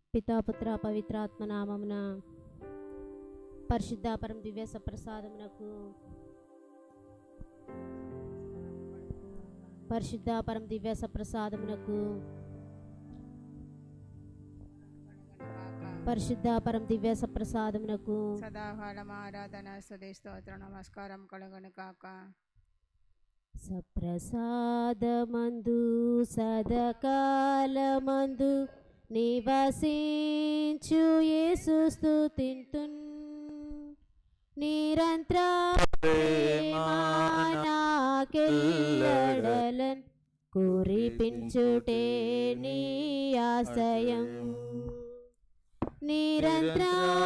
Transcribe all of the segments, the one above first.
పితాపుత్ర పవిత్రాత్మ నామమున పరిశుద్ధాపరం దివ్య సప్రసాదమునకు పరిశుద్ధాపరం దివ్య సప్రసాదమునకు పరిశుద్ధాపరం దివ్య సప్రసాదమునకు సదాకాలం ఆరాధన స్తుతి స్తోత్ర నమస్కారం కలుగును కాక సప్రసాదమందు సదకాలమందు నివసించు యేసు స్తుతింతున్ నిరంతర ప్రేమానాకెల్లడలన్ కురిపించుటే నీ ఆశయం నిరంతర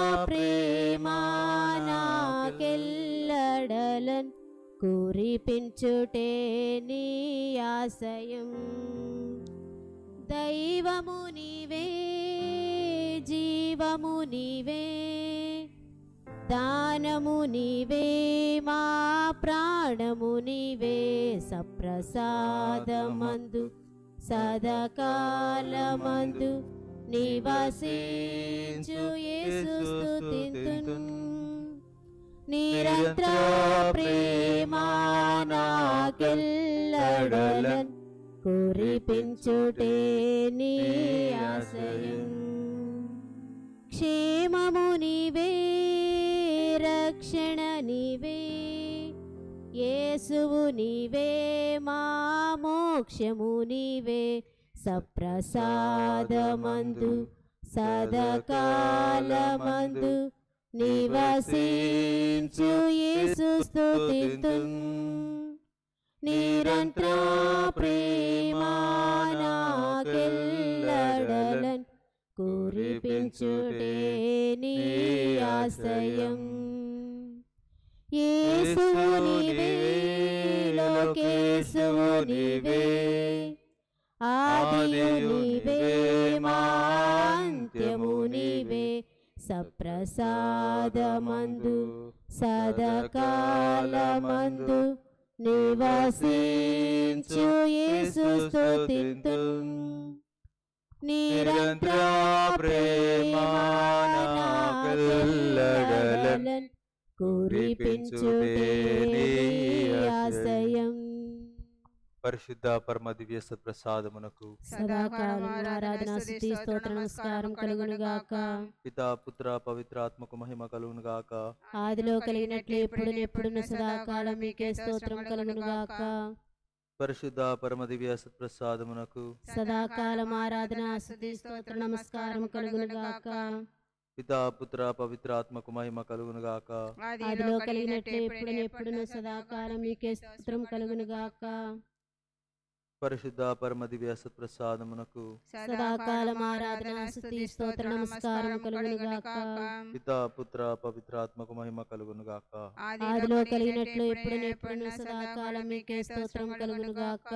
ప్రేమానాకెల్లడలన్ కురిపించుటే నీ ఆశయం దైవము నీవే జీవము నీవే దానము నీవే మా ప్రాణము నీవే సప్రసాదమందు సదకాలమందు నివసించు యేసు స్తుతింతును నిరంతర ప్రేమానాకెల్లడలన్ కురిపించుటే నీ ఆశయం క్షేమము నీవే రక్షణ నీవే యేసువు నీవే మా మోక్షము నీవే సప్రసాదమందు సదకాలమందు నివసించు యేసు స్తుతింతున్ నిరంతర ప్రేమానాకెల్లడలన్ కురిపించుటే నీ ఆశయం యేసువు నీవే లోకేశువు నీవే ఆదియు నీవే మాంత్యము నీవే సప్రసాదమందు సదకాలమందు నివసించు యేసు స్తుతింతున్ నిరంతర ప్రేమానాకెల్లడలన్ కురిపించుటే నీ ఆశయం పరిశుద్ధ పరమ దివ్య సత్ప్రసాదమునకు సదాకాలం ఆరాధన స్థుతి స్తోత్ర నమస్కారం కలుగును గాక పితా పుత్ర పవిత్రాత్మకు మహిమ కలుగును గాక ఆదిలో కలిగినట్లు ఎప్పుడు ఎప్పుడున్న సదాకాలం మీకే స్తోత్రం కలుగును గాక పరిశుద్ధ పరమ దివ్య సత్ప్రసాదమునకు సదాకాలం ఆరాధన స్థుతి స్తోత్ర నమస్కారం కలుగును గాక పితా పుత్ర పవిత్రాత్మకు మహిమ కలుగును గాక ఆదిలో కలిగినట్లు ఎప్పుడు ఎప్పుడున్న సదాకాలం మీకే స్తోత్రం కలుగును గాక పరిశుద్ధ పరమ దివ్య సత్ప్రసాదమునకు సదాకాలం ఆరాధన స్థుతి స్తోత్ర నమస్కారం కలుగును గాక పితా పుత్ర పవిత్రాత్మకు మహిమ కలుగును గాక ఆదిలో కలిగినట్లు ఎప్పుడు ఎప్పుడున్న సదాకాలం మీకే స్తోత్రం కలుగును గాక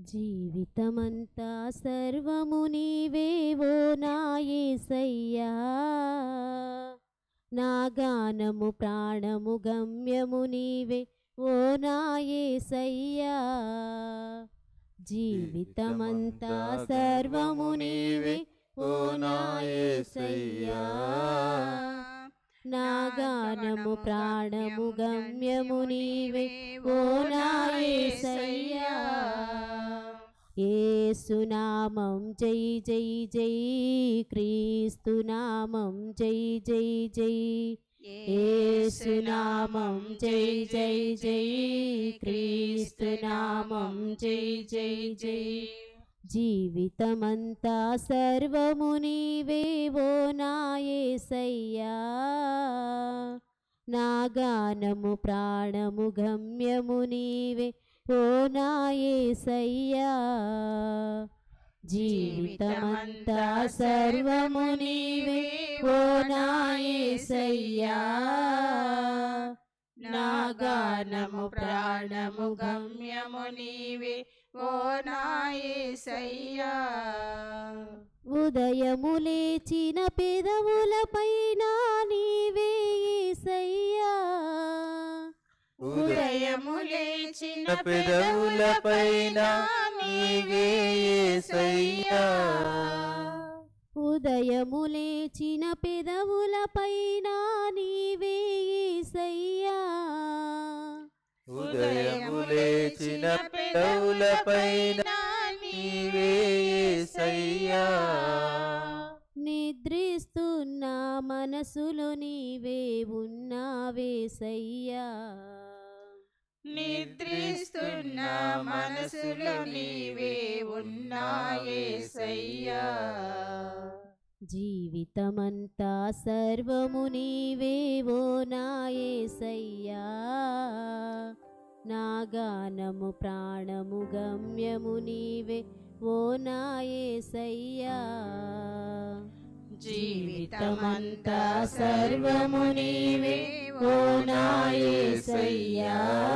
జీవితమంతా సర్వము నీవేవో నా యేసయ్యా నా గానము ప్రాణము గమ్యము నీవే ఓ నా యేసయ్యా జీవితమంతా సర్వము నీవే ఓ నా యేసయ్యా నా గానము ప్రాణము గమ్యము నీవే ఓ నా యేసయ్యా ఏసునామం జై జై జై క్రీస్తునామం జై జై జై ఏసునామం జై జై జై క్రీస్తునామం జై జై జై జీవితమంతా సర్వము నీవేవో నా యేసయ్యా నా గానము ప్రాణము గమ్యము నీవే ఓ నా యేసయ్యా జీవితమంతా సర్వము నీవే ఓ నా యేసయ్యా నా గానము ప్రాణము గమ్యము నీవే ఓ నాయసయ్యా ఉదయము లేచిన పెదవులపైన నీవే యేసయ్యా ఉదయము లేచిన పెదవులపైన నీవే యేసయ్యా ఉదయము లేచిన పెదవులపైన నీవే యేసయ్యా ఉదయము లేచిన పెదవులపైన నీవే యేసయ్యా నిద్రిస్తున్న మనసులో నీవే ఉన్నావేసయ్యా నిద్రిస్తున్న మనసులో నీవే ఉన్నాయేసయ్యా జీవితమంతా సర్వము నీవేవో నాయసయ్యా నా గానము ప్రాణము గమ్యము నీవే ఓ నాయసయ్యా జీవితమంతా సర్వము నీవే ఓ నాయసయ్యా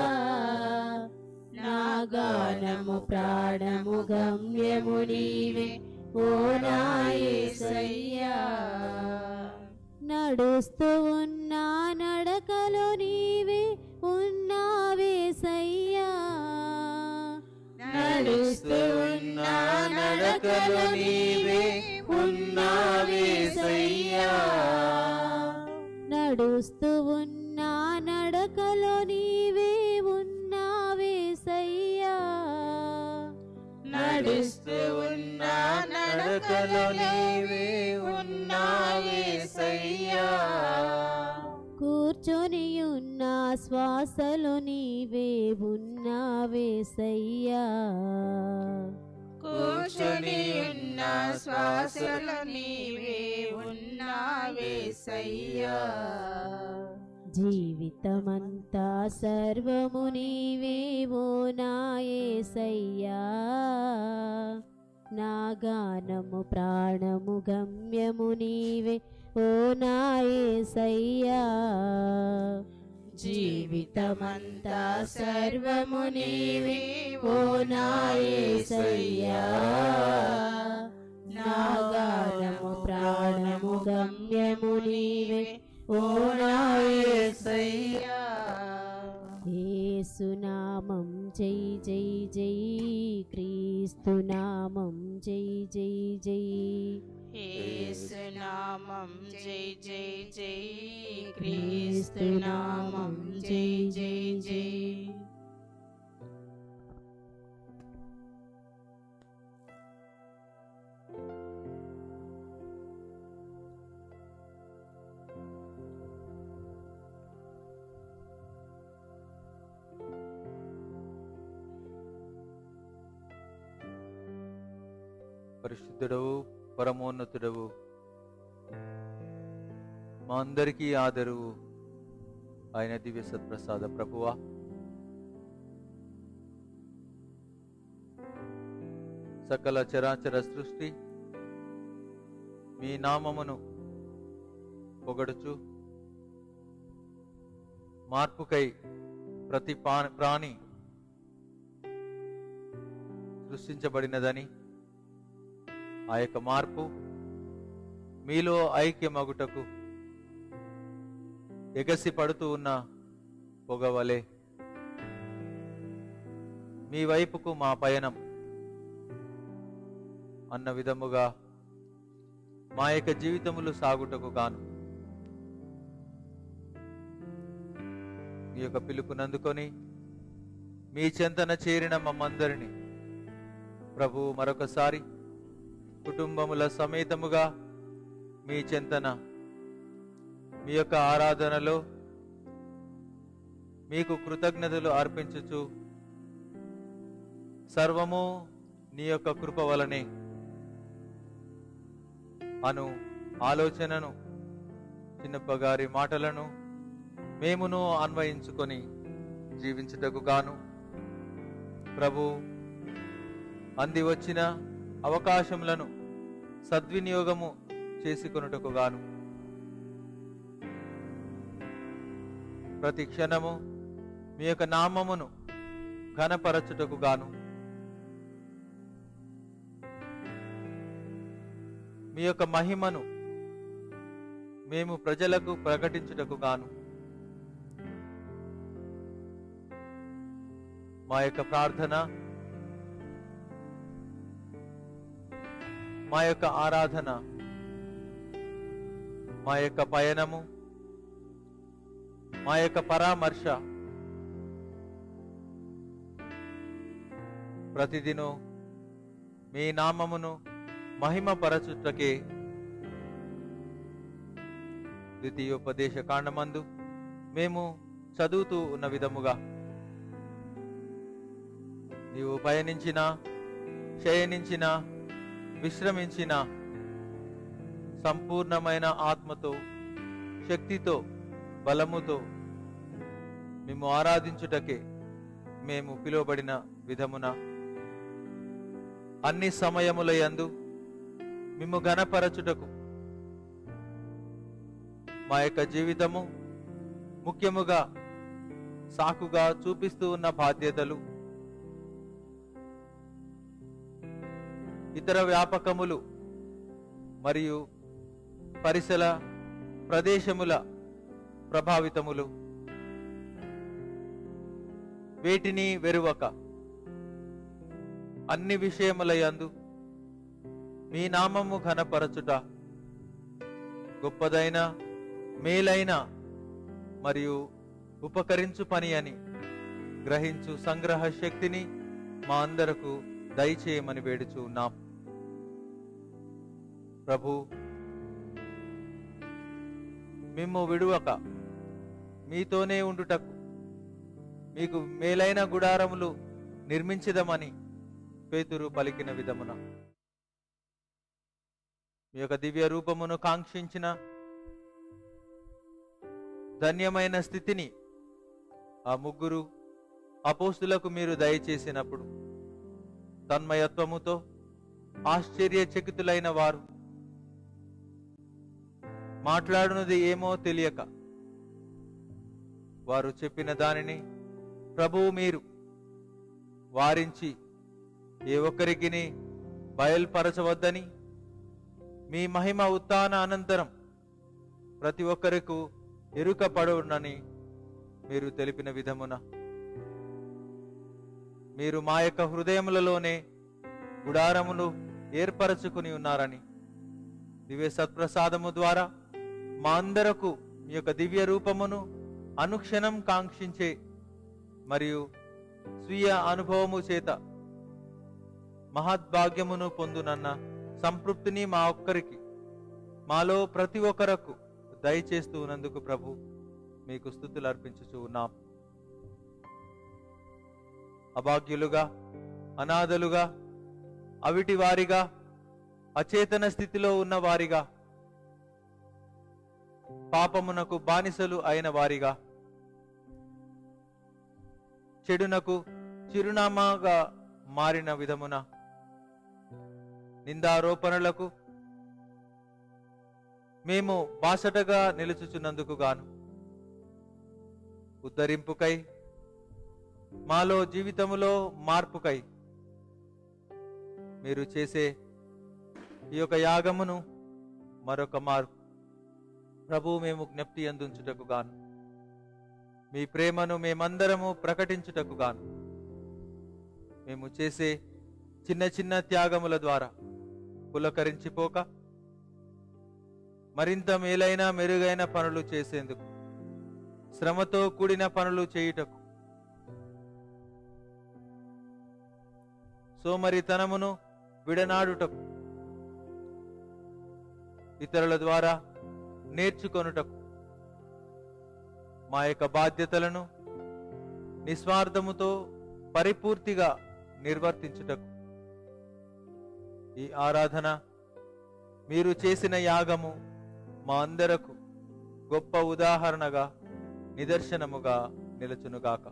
నా గానము ప్రాణము గమ్యము నీవే ఓ నాయసయ్యా నడుస్తూ ఉన్నా నడకలో నీవే ఉన్నావేసయ్యా నడుస్తూ ఉన్న నడకలో నీవే ఉన్నావేసయ్యా నడుస్తూ ఉన్నా నడకలో నీవే ఉన్నావేసయ్యా నడుస్తూ ఉన్న నడకలో నీవే ఉన్నావేసయ్యా కూర్చొని ఉన్న శ్వాసలో నీవే ఉన్నావేసయ్యా కూర్చొని ఉన్న శ్వాసలో నీవే ఉన్నావేసయ్యా జీవితమంతా సర్వము నీవే ఓ నాయసయ్యా నా గానము ప్రాణము గమ్యము నీవే ఓ నాయసయ్యా జీవితమంతా సర్వము నీవే ఓ నాయసయ్యా నా గానము ప్రాణము గమ్యము నీవే ఓ నాయసయ్యా ఏసునామం జై జై జై క్రీస్తునామం జై జై జై ఏసునామం జై జై జై క్రీస్తునామం జై జై జై పరిశుద్ధుడవు పరమోన్నతుడవు మా అందరికీ ఆదరువు ఆయన దివ్య సత్ప్రసాద ప్రభువా సకల చరాచర సృష్టి మీ నామమును పొగడుచు మార్పుకై ప్రతి పా- ప్రాణి సృష్టించబడినదని ఆ యొక్క మార్పు మీలో ఐక్యమగుటకు ఎగసి పడుతూ ఉన్న పొగవలే మీ వైపుకు మా పయనం అన్న విధముగా మా యొక్క జీవితములు సాగుటకు గాను మీ యొక్క పిలుపునందుకొని మీ చెంతన చేరిన మమ్మందరిని ప్రభు మరొకసారి కుటుంబముల సమేతముగా మీ చెంతన మీ యొక్క ఆరాధనలో మీకు కృతజ్ఞతలు అర్పించుచు సర్వము నీ యొక్క కృప వలనే అను ఆలోచనను చిన్నప్పగారి మాటలను మేమును అన్వయించుకొని జీవించుటకు గాను ప్రభు అంది వచ్చిన అవకాశములను సద్వినియోగము చేసుకొనుటకు గాను ప్రతి క్షణము మీ యొక్క నామమును ఘనపరచుటకు గాను మీ యొక్క మహిమను మేము ప్రజలకు ప్రకటించుటకు గాను మా యొక్క ప్రార్థన మా యొక్క ఆరాధన మా యొక్క పయనము మా యొక్క పరామర్శ ప్రతిదిను మీ నామమును మహిమపరచుటకే ద్వితీయోపదేశ కాండమందు మేము చదువుతూ ఉన్న విధముగా నీవు పయనించిన శయనించిన విశ్రమించిన సంపూర్ణమైన ఆత్మతో శక్తితో బలముతో మేము ఆరాధించుటకే మేము పిలువబడిన విధమున అన్ని సమయముల యందు మేము ఘనపరచుటకు మా యొక్క జీవితము ముఖ్యముగా సాకుగా చూపిస్తూ ఉన్న బాధ్యతలు ఇతర వ్యాపకములు మరియు పరిసర ప్రదేశముల ప్రభావితములు వేటిని వెరువక అన్ని విషయముల యందు మీ నామము ఘనపరచుట గొప్పదైన మేలైన మరియు ఉపకరించు పని అని గ్రహించు సంగ్రహ శక్తిని మా అందరకు దయచేయమని వేడుచు ఉన్నాం ప్రభు మిమ్ము విడువక మీతోనే ఉండుటకు మీకు మేలైన గుడారములు నిర్మించదమని పేతురు పలికిన విధమున మీ యొక్క దివ్య రూపమును కాంక్షించిన ధన్యమైన స్థితిని ఆ ముగ్గురు అపోస్తులకు మీరు దయచేసినప్పుడు తన్మయత్వముతో ఆశ్చర్యచకితులైన వారు మాట్లాడునది ఏమో తెలియక వారు చెప్పిన దానిని ప్రభువు మీరు వారించి ఏ ఒక్కరికి బయల్పరచవద్దని మీ మహిమ ఉత్థాన అనంతరం ప్రతి ఒక్కరికి ఎరుక పడునని మీరు తెలిపిన విధమున మీరు మా యొక్క హృదయములలోనే గుడారములు ఏర్పరచుకుని ఉన్నారని దివ్య సత్ప్రసాదము ద్వారా మా అందరకు మీ యొక్క దివ్య రూపమును అనుక్షణం కాంక్షించే మరియు స్వీయ అనుభవము చేత మహద్భాగ్యమును పొందునన్న సంతృప్తిని మా ఒక్కరికి మాలో ప్రతి ఒక్కరకు దయచేస్తూ ఉన్నందుకు ప్రభు మీకు స్థుతులు అర్పించుచూ ఉన్నాం అభాగ్యులుగా అనాథలుగా అవిటి వారిగా అచేతన స్థితిలో ఉన్న వారిగా పాపమునకు బానిసలు అయిన వారిగా చెడునకు చిరునామాగా మారిన విధమున నిందారోపణలకు మేము బాసటగా నిలుచుచున్నందుకు గాను ఉద్ధరింపుకై మాలో జీవితములో మార్పుకై మీరు చేసే ఈ యొక్క యాగమును మరొక మారు ప్రభు మేము జ్ఞప్తి అందించుటకు గాను మీ ప్రేమను మేమందరము ప్రకటించుటకు గాను మేము చేసే చిన్న చిన్న త్యాగముల ద్వారా పులకరించిపోక మరింత మేలైన మెరుగైన పనులు చేసేందుకు శ్రమతో కూడిన పనులు చేయుటకు సోమరితనమును విడనాడుటకు ఇతరుల ద్వారా నేర్చుకొనుటకు మా యొక్క బాధ్యతలను నిస్వార్థముతో పరిపూర్తిగా నిర్వర్తించుటకు ఈ ఆరాధన మీరు చేసిన యాగము మా అందరకు గొప్ప ఉదాహరణగా నిదర్శనముగా నిలచునుగాక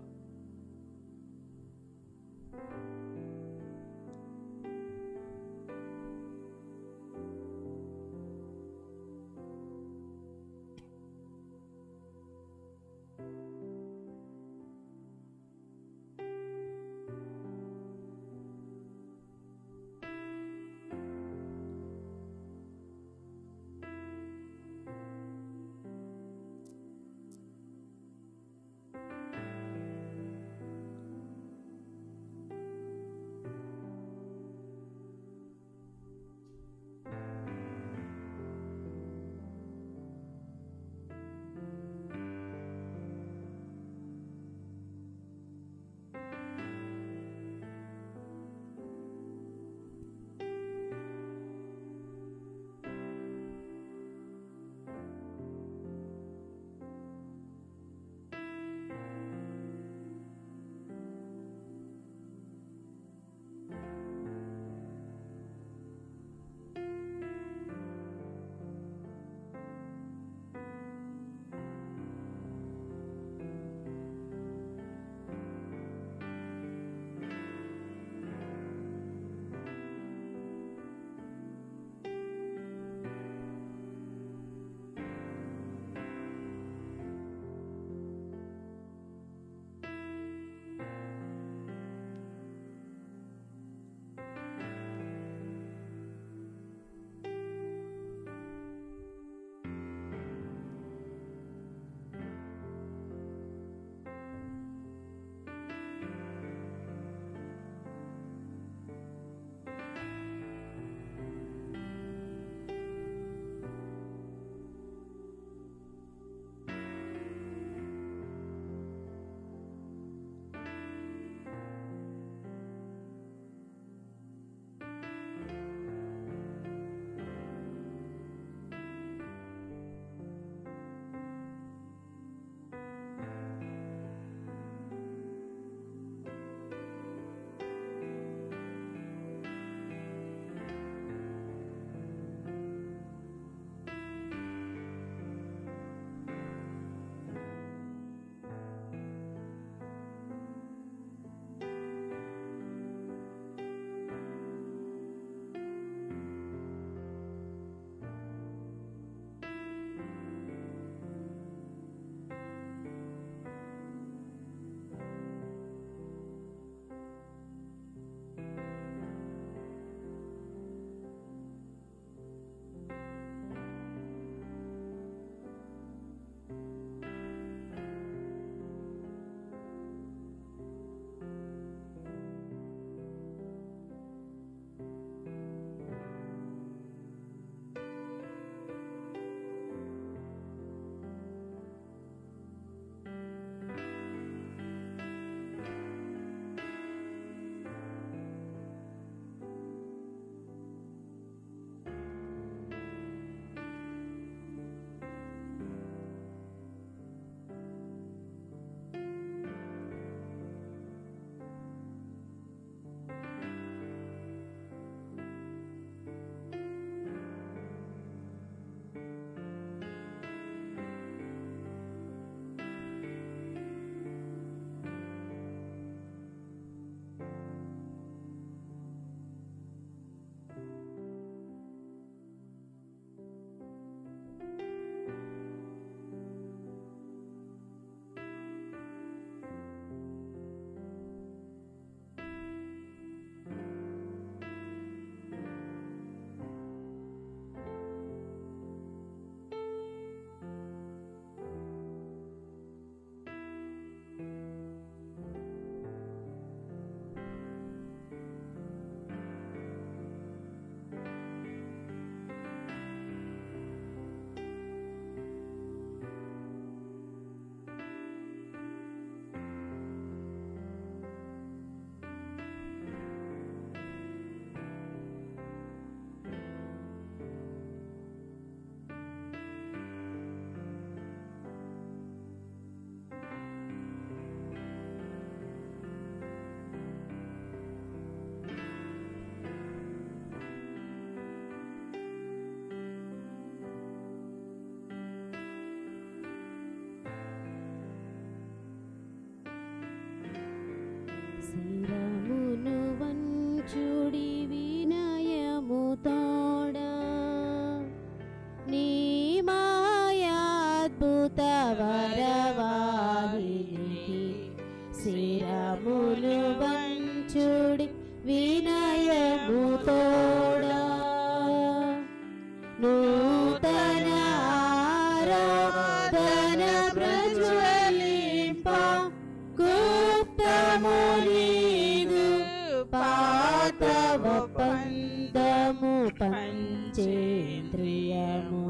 పంచేంద్రియము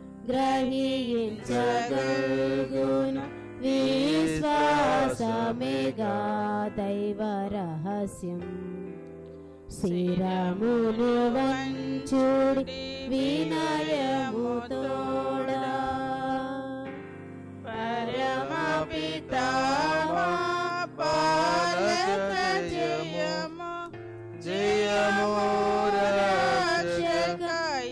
గ్రహించగలుగును విశ్వాసమేగా దైవ రహస్యం శిరమును వంచుడి వినయము తోడా పరమపితామా పాలక జయము జయము రక్షక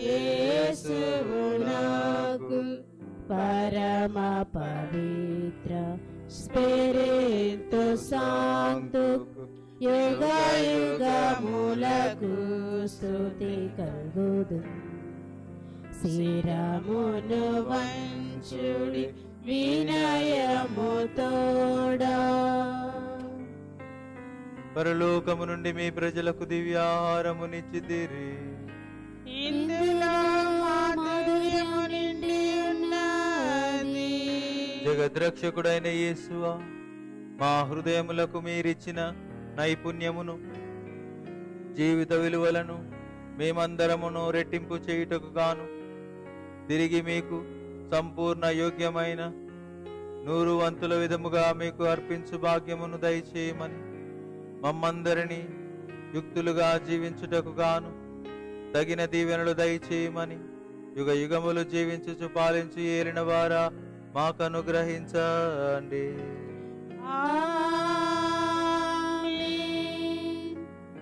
యేసువునకు పరమ పవిత్ర స్పిరితు సాంతు యుగ యుగములకు స్తుతి కలుగుదు శిరమును వంచుడి వినయము తోడా పరలోకము నుండి మీ ప్రజలకు దివ్యాహారమునిచ్చిదిరి ఇందులో మాధుర్యము నిండి ఉన్నది జగద్రక్షకుడైన యేసువా మా హృదయములకు మీరిచ్చిన నైపుణ్యమును జీవిత విలువలను మేమందరమును రెట్టింపు చేయుటకు గాను తిరిగి మీకు సంపూర్ణ యోగ్యమైన నూరు వంతుల విధముగా మీకు అర్పించు భాగ్యమును దయచేయమని మమ్మందరినీ యుక్తులుగా జీవించుటకు గాను తగిన దీవెనలు దయచేయమని యుగ యుగములు జీవించుచు పాలించు ఏలిన వారా మాకు అనుగ్రహించండి ఆమేన్.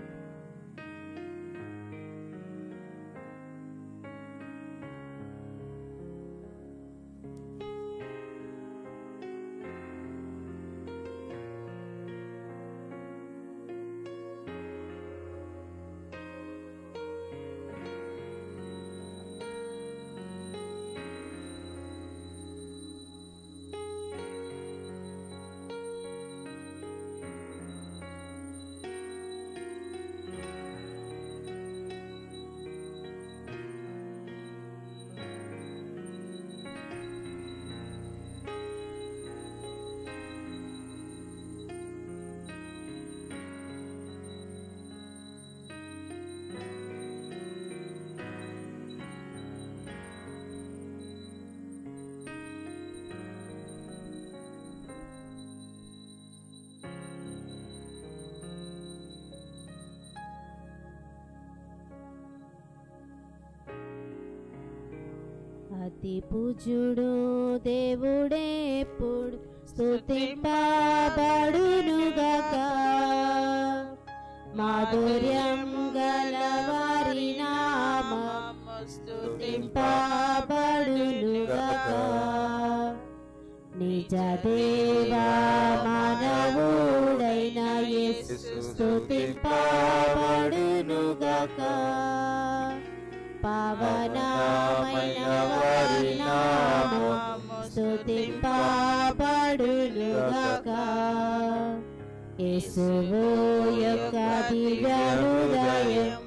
అతి పూజుడు దేవుడేప్పుడు స్తుతింపబడునుగాక మాధుర్యం గలవారి నామం స్తుతింపబడునుగాక నిజ దేవా మానవుడైన యేసు స్తుతింపబడునుగాక పావనమైన వారి నామం స్తుతింపబడునుగాక యేసువు యొక్క దివ్య హృదయం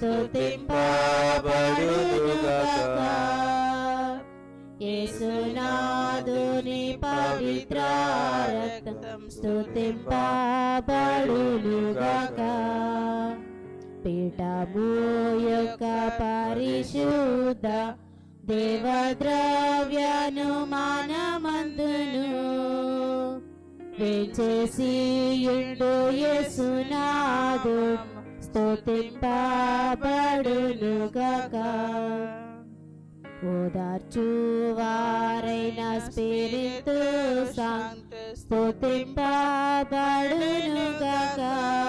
స్తుతింపబడునుగాక యేసునాదుని పవిత్ర రక్తం స్తుతింపబడునుగాక పీఠము యొక్క పరిశుద్ధ దేవద్రవ్యను మానమందును వేచేసి యుండు యేసునాదు స్తుతింపబడునుగాక ఓదార్చువారైన స్పిరితు సాంత స్తుతింపబడునుగాక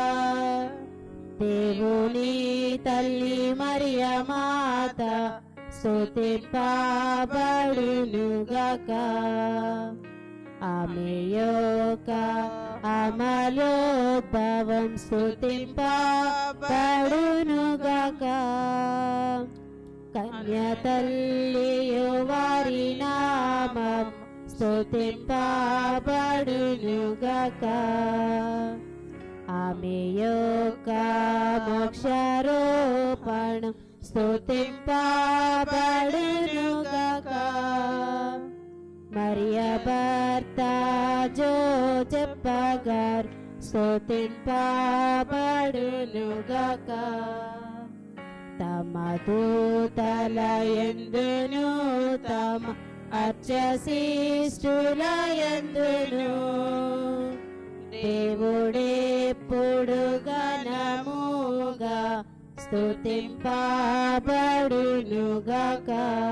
దేవుని తల్లి మరియ మాత స్తుతింపబడునుగాక ఆమె యొక్క అమలోద్భవం స్తుతింపబడునుగాక కన్య తల్లియు వారి నామం స్తుతింపబడునుగాక ఆమె యొక్క మోక్షారోపణం స్తుతింపబడునుగాక మరియ భర్త జో చెప్పగారు స్తుతింపబడునుగాక తమ తమ దూతల ఎందును తమ అర్చశిష్టుల ఎందును దేవుడెప్పుడు గణముగా స్తుతింపబడునుగాక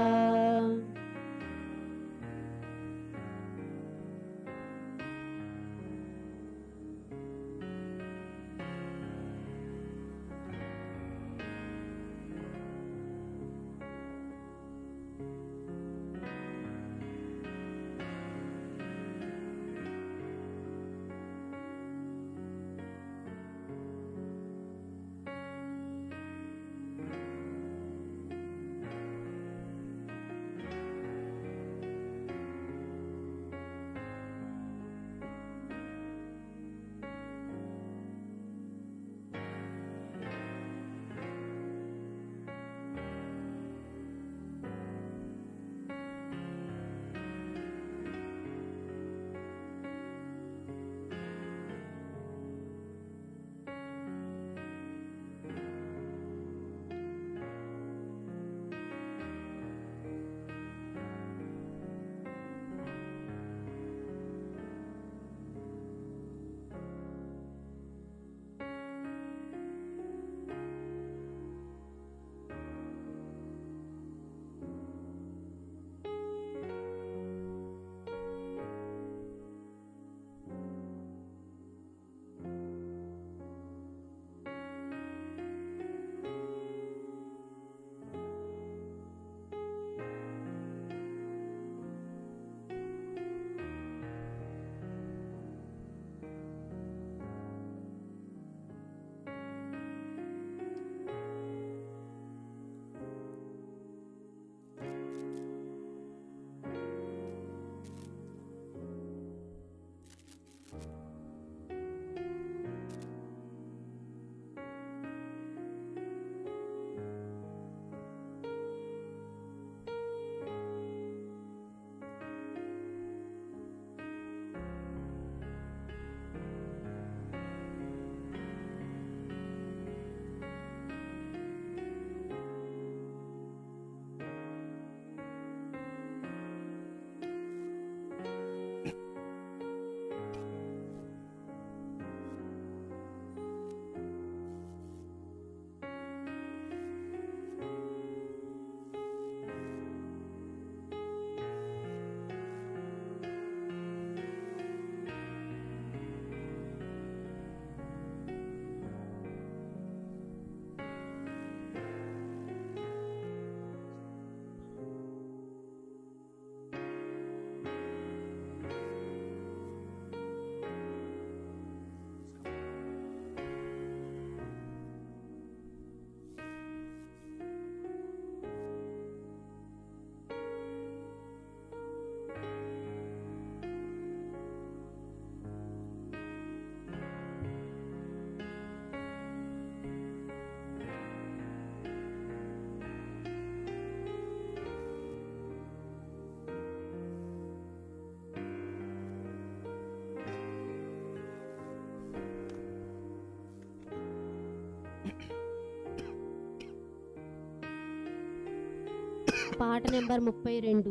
పాట నెంబర్ ముప్పై రెండు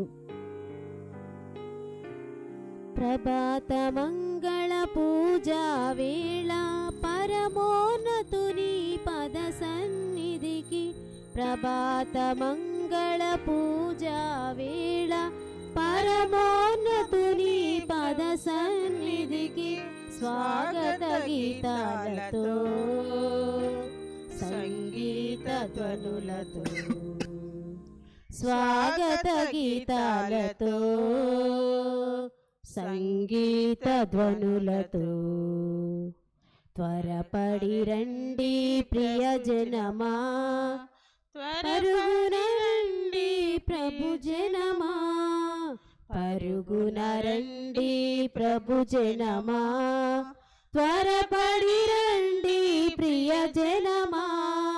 ప్రభాత మంగళ పూజా వేళ పరమోన్నతుని పద సన్నిధికి ప్రభాత మంగళ పూజా వేళ పరమోన్నతుని పద సన్నిధికి స్వాగత గీతాలతో సంగీత ధ్వనులతో స్వాగత గీతాలతో సంగీత ధ్వనులతో త్వరపడి రండి ప్రియజనమా పరుగున రండి ప్రభు జనమా పరుగున రండి ప్రభు జనమా త్వరపడి రండి ప్రియజనమా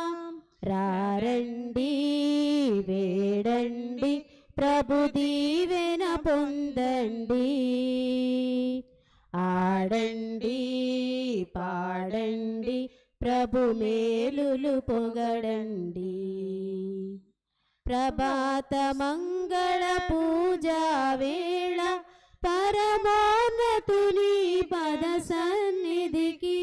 రారండి వేడండి ప్రభు దీవెన పొందండి ఆడండి పాడండి ప్రభు మేలులు పొగడండి ప్రభాత మంగళ పూజా వేళ పరమోన్నతుని పద సన్నిధికి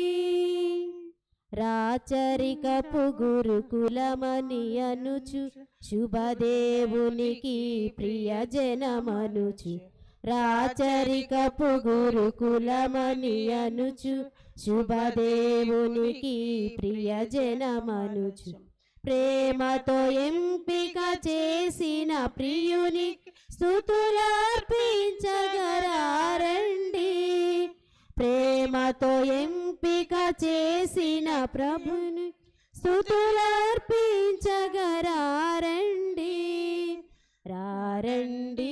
రాచరికపు గురుకులమని అనుచు శుభదేవునికి ప్రియజనమనుచు రాచరికపు గురుకులమని అనుచు శుభదేవునికి ప్రియజనమనుచు ప్రేమతో ఎంపిక చేసిన ప్రియుని స్థుతులర్పించగరారండి ప్రేమతో ఎంపిక చేసిన ప్రభుని స్థుతులర్పించగరారండి రారండి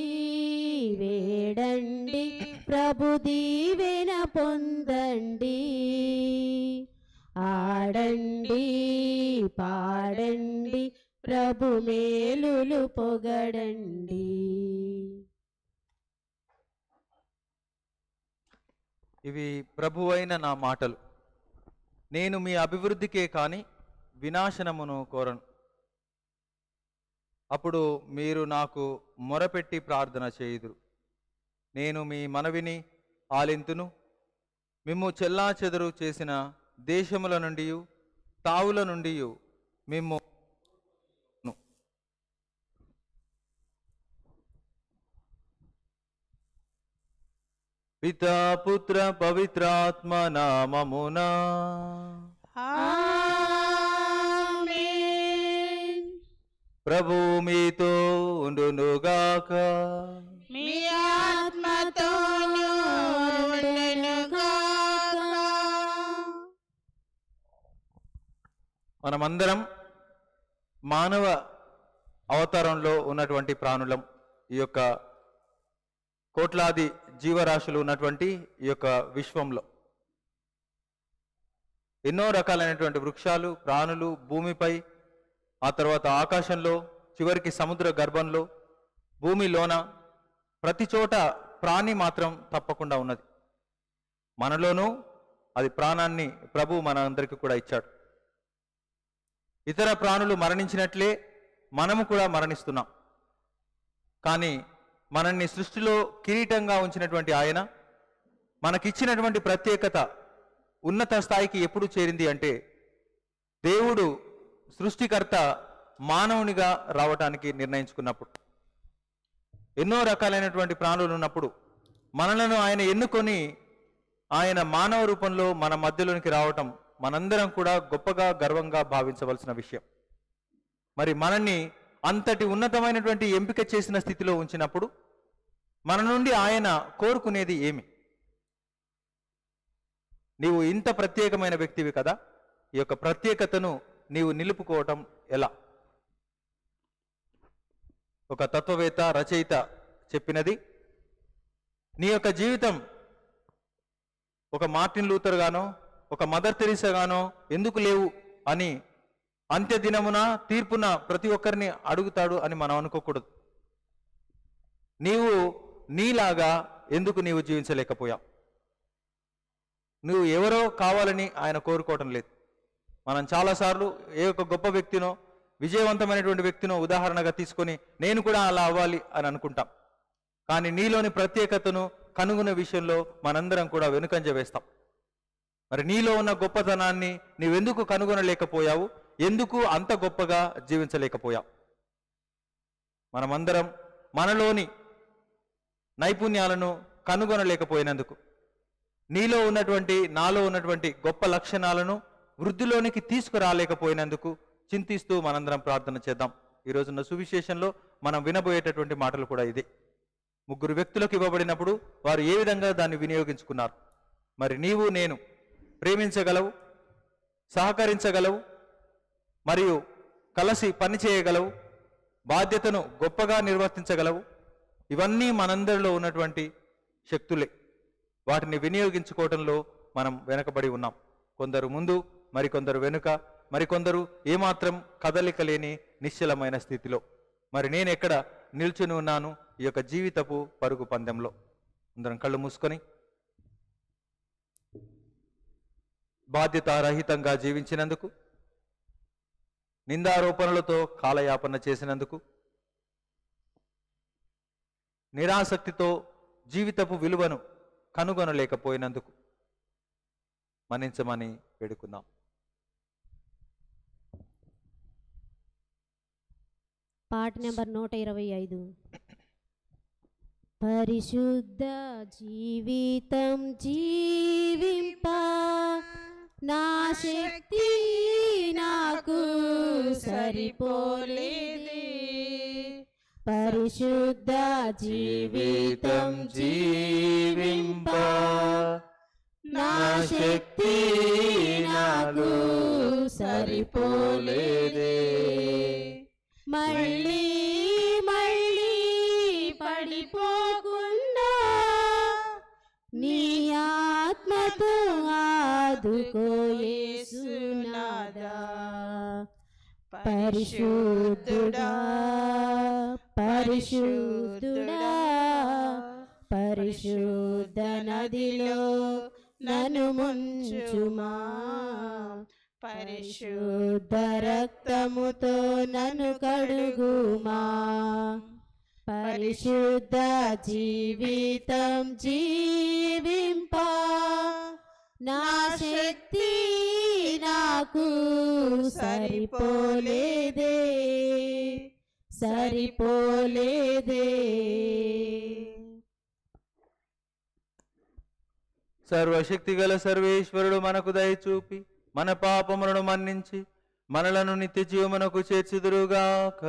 వేడండి ప్రభు దీవెన పొందండి ఆడండి పాడండి ప్రభు మేలులు పొగడండి ఇవి ప్రభువైన నా మాటలు నేను మీ అభివృద్ధికే కాని వినాశనమును కోరను అప్పుడు మీరు నాకు మొరపెట్టి ప్రార్థన చేయుదురు నేను మీ మనవిని ఆలింతును మిమ్ము చెల్లా చెదరు చేసిన దేశముల నుండి తావుల నుండి మిమ్ము పితా పుత్ర పవిత్రాత్మ నామమునా ఆమేన్. ప్రభు మీతో ఉండునుగాక మీ ఆత్మతోనూ ఉండునుగాక. మనమందరం మానవ అవతారంలో ఉన్నటువంటి ప్రాణులం ఈ యొక్క కోట్లాది జీవరాశులు ఉన్నటువంటి ఈ యొక్క విశ్వంలో ఎన్నో రకాలైనటువంటి వృక్షాలు ప్రాణులు భూమిపై ఆ తర్వాత ఆకాశంలో చివరికి సముద్ర గర్భంలో భూమిలోన ప్రతి చోట ప్రాణి మాత్రం తప్పకుండా ఉన్నది మనలోనూ అది ప్రాణాన్ని ప్రభు మన అందరికీ కూడా ఇచ్చాడు ఇతర ప్రాణులు మరణించినట్లే మనము కూడా మరణిస్తున్నాం కానీ మనల్ని సృష్టిలో కిరీటంగా ఉంచినటువంటి ఆయన మనకిచ్చినటువంటి ప్రత్యేకత ఉన్నత స్థాయికి ఎప్పుడు చేరింది అంటే దేవుడు సృష్టికర్త మానవునిగా రావటానికి నిర్ణయించుకున్నప్పుడు ఎన్నో రకాలైనటువంటి ప్రాణులు ఉన్నప్పుడు మనలను ఆయన ఎన్నుకొని ఆయన మానవ రూపంలో మన మధ్యలోనికి రావటం మనందరం కూడా గొప్పగా గర్వంగా భావించవలసిన విషయం మరి మనల్ని అంతటి ఉన్నతమైనటువంటి ఎంపిక చేసిన స్థితిలో ఉంచినప్పుడు మన నుండి ఆయన కోరుకునేది ఏమి నీవు ఇంత ప్రత్యేకమైన వ్యక్తివి కదా ఈ యొక్క ప్రత్యేకతను నీవు నిలుపుకోవటం ఎలా ఒక తత్వవేత్త రచయిత చెప్పినది నీ యొక్క జీవితం ఒక మార్టిన్ లూథర్ గానో ఒక మదర్ తెరీసా గానో ఎందుకు లేవు అని అంత్య దినమున తీర్పున ప్రతి ఒక్కరిని అడుగుతాడు అని మనం అనుకోకూడదు నీవు నీలాగా ఎందుకు నీవు జీవించలేకపోయావు నువ్వు ఎవరో కావాలని ఆయన కోరుకోవటం లేదు మనం చాలాసార్లు ఏ ఒక్క గొప్ప వ్యక్తినో విజయవంతమైనటువంటి వ్యక్తినో ఉదాహరణగా తీసుకొని నేను కూడా అలా అవ్వాలి అని అనుకుంటాం కానీ నీలోని ప్రత్యేకతను కనుగొనే విషయంలో మనందరం కూడా వెనుకంజ వేస్తాం మరి నీలో ఉన్న గొప్పతనాన్ని నీవెందుకు కనుగొనలేకపోయావు ఎందుకు అంత గొప్పగా జీవించలేకపోయావు మనమందరం మనలోని నైపుణ్యాలను కనుగొనలేకపోయినందుకు నీలో ఉన్నటువంటి నాలో ఉన్నటువంటి గొప్ప లక్షణాలను వృద్ధిలోనికి తీసుకురాలేకపోయినందుకు చింతిస్తూ మనందరం ప్రార్థన చేద్దాం ఈ రోజున్న సువిశేషంలో మనం వినబోయేటటువంటి మాటలు కూడా ఇదే ముగ్గురు వ్యక్తులకు ఇవ్వబడినప్పుడు వారు ఏ విధంగా దాన్ని వినియోగించుకున్నారు మరి నీవు నేను ప్రేమించగలవు సహకరించగలవు మరియు కలిసి పని చేయగలవు బాధ్యతను గొప్పగా నిర్వర్తించగలవు ఇవన్నీ మనందరిలో ఉన్నటువంటి శక్తులే వాటిని వినియోగించుకోవడంలో మనం వెనకబడి ఉన్నాం కొందరు ముందు మరికొందరు వెనుక మరికొందరు ఏమాత్రం కదలిక లేని నిశ్చలమైన స్థితిలో మరి నేను ఎక్కడ నిల్చుని ఉన్నాను ఈ యొక్క జీవితపు పరుగు పందెంలో అందరం కళ్ళు మూసుకొని బాధ్యతారహితంగా జీవించినందుకు నిందారోపణలతో కాలయాపన చేసినందుకు నిరాసక్తితో జీవితపు విలువను కనుగొనలేకపోయినందుకు మన్నించమని వేడుకుందాం పాట నెంబర్ నూట ఇరవై ఐదు పరిశుద్ధ జీవితం జీవింప నా శక్తి నాకు సరిపోలేదే పరిశుద్ధ జీవితం జీవింప నా శక్తి నాకు సరిపోలేదే మళ్ళీ మళ్ళీ పడిపోకుండా నీ ఆత్మతో ఆదుకోయేసునాదా పరిశుద్ధుడా పరిశుద్ధుడా పరిశుద్ధ నదిలో నన్ను ముంచుమా పరిశుద్ధ రక్తముతో నన్ను కడుగుమా పరిశుద్ధ జీవితం జీవింప నా శక్తి నాకు సరిపోలేదే సరిపోలేదే సర్వశక్తి గల సర్వేశ్వరుడు మనకు దయ చూపి మన పాపములను మన్నించి మనలను నిత్య జీవమునకు చేర్చుదురుగాక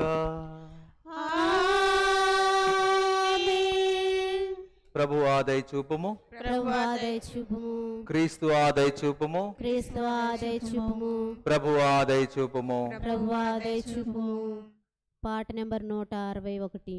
ఆమేన్. ప్రభు ఆదయ చూపుము ప్రభు ఆదయ చూపుము క్రీస్తు ఆదయ చూపుము క్రీస్తు ఆదయ చూపుము ప్రభు ఆదయ చూపుము ప్రభు ఆదయ చూపుము పాట నెంబర్ నూట అరవై ఒకటి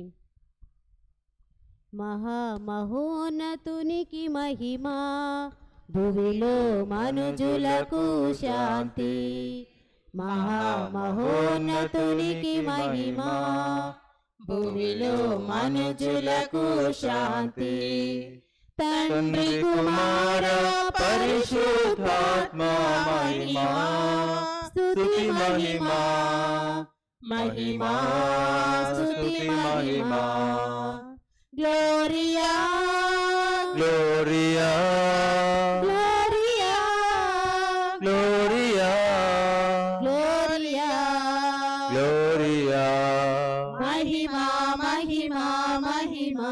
మహా మహోన్నతునికి మహిమా భువిలో మనుజులకు శాంతి మహా మహోన్నతునికి మహిమా భూమిలో మనుజులకు శాంతి తండ్రి కుమార పరిశుద్ధాత్మ మహిమా స్తుతి మహిమా మహిమా స్తుతి మహిమా Gloria Gloria Gloria Gloria Gloria Gloria మహిమా మహిమా మహిమా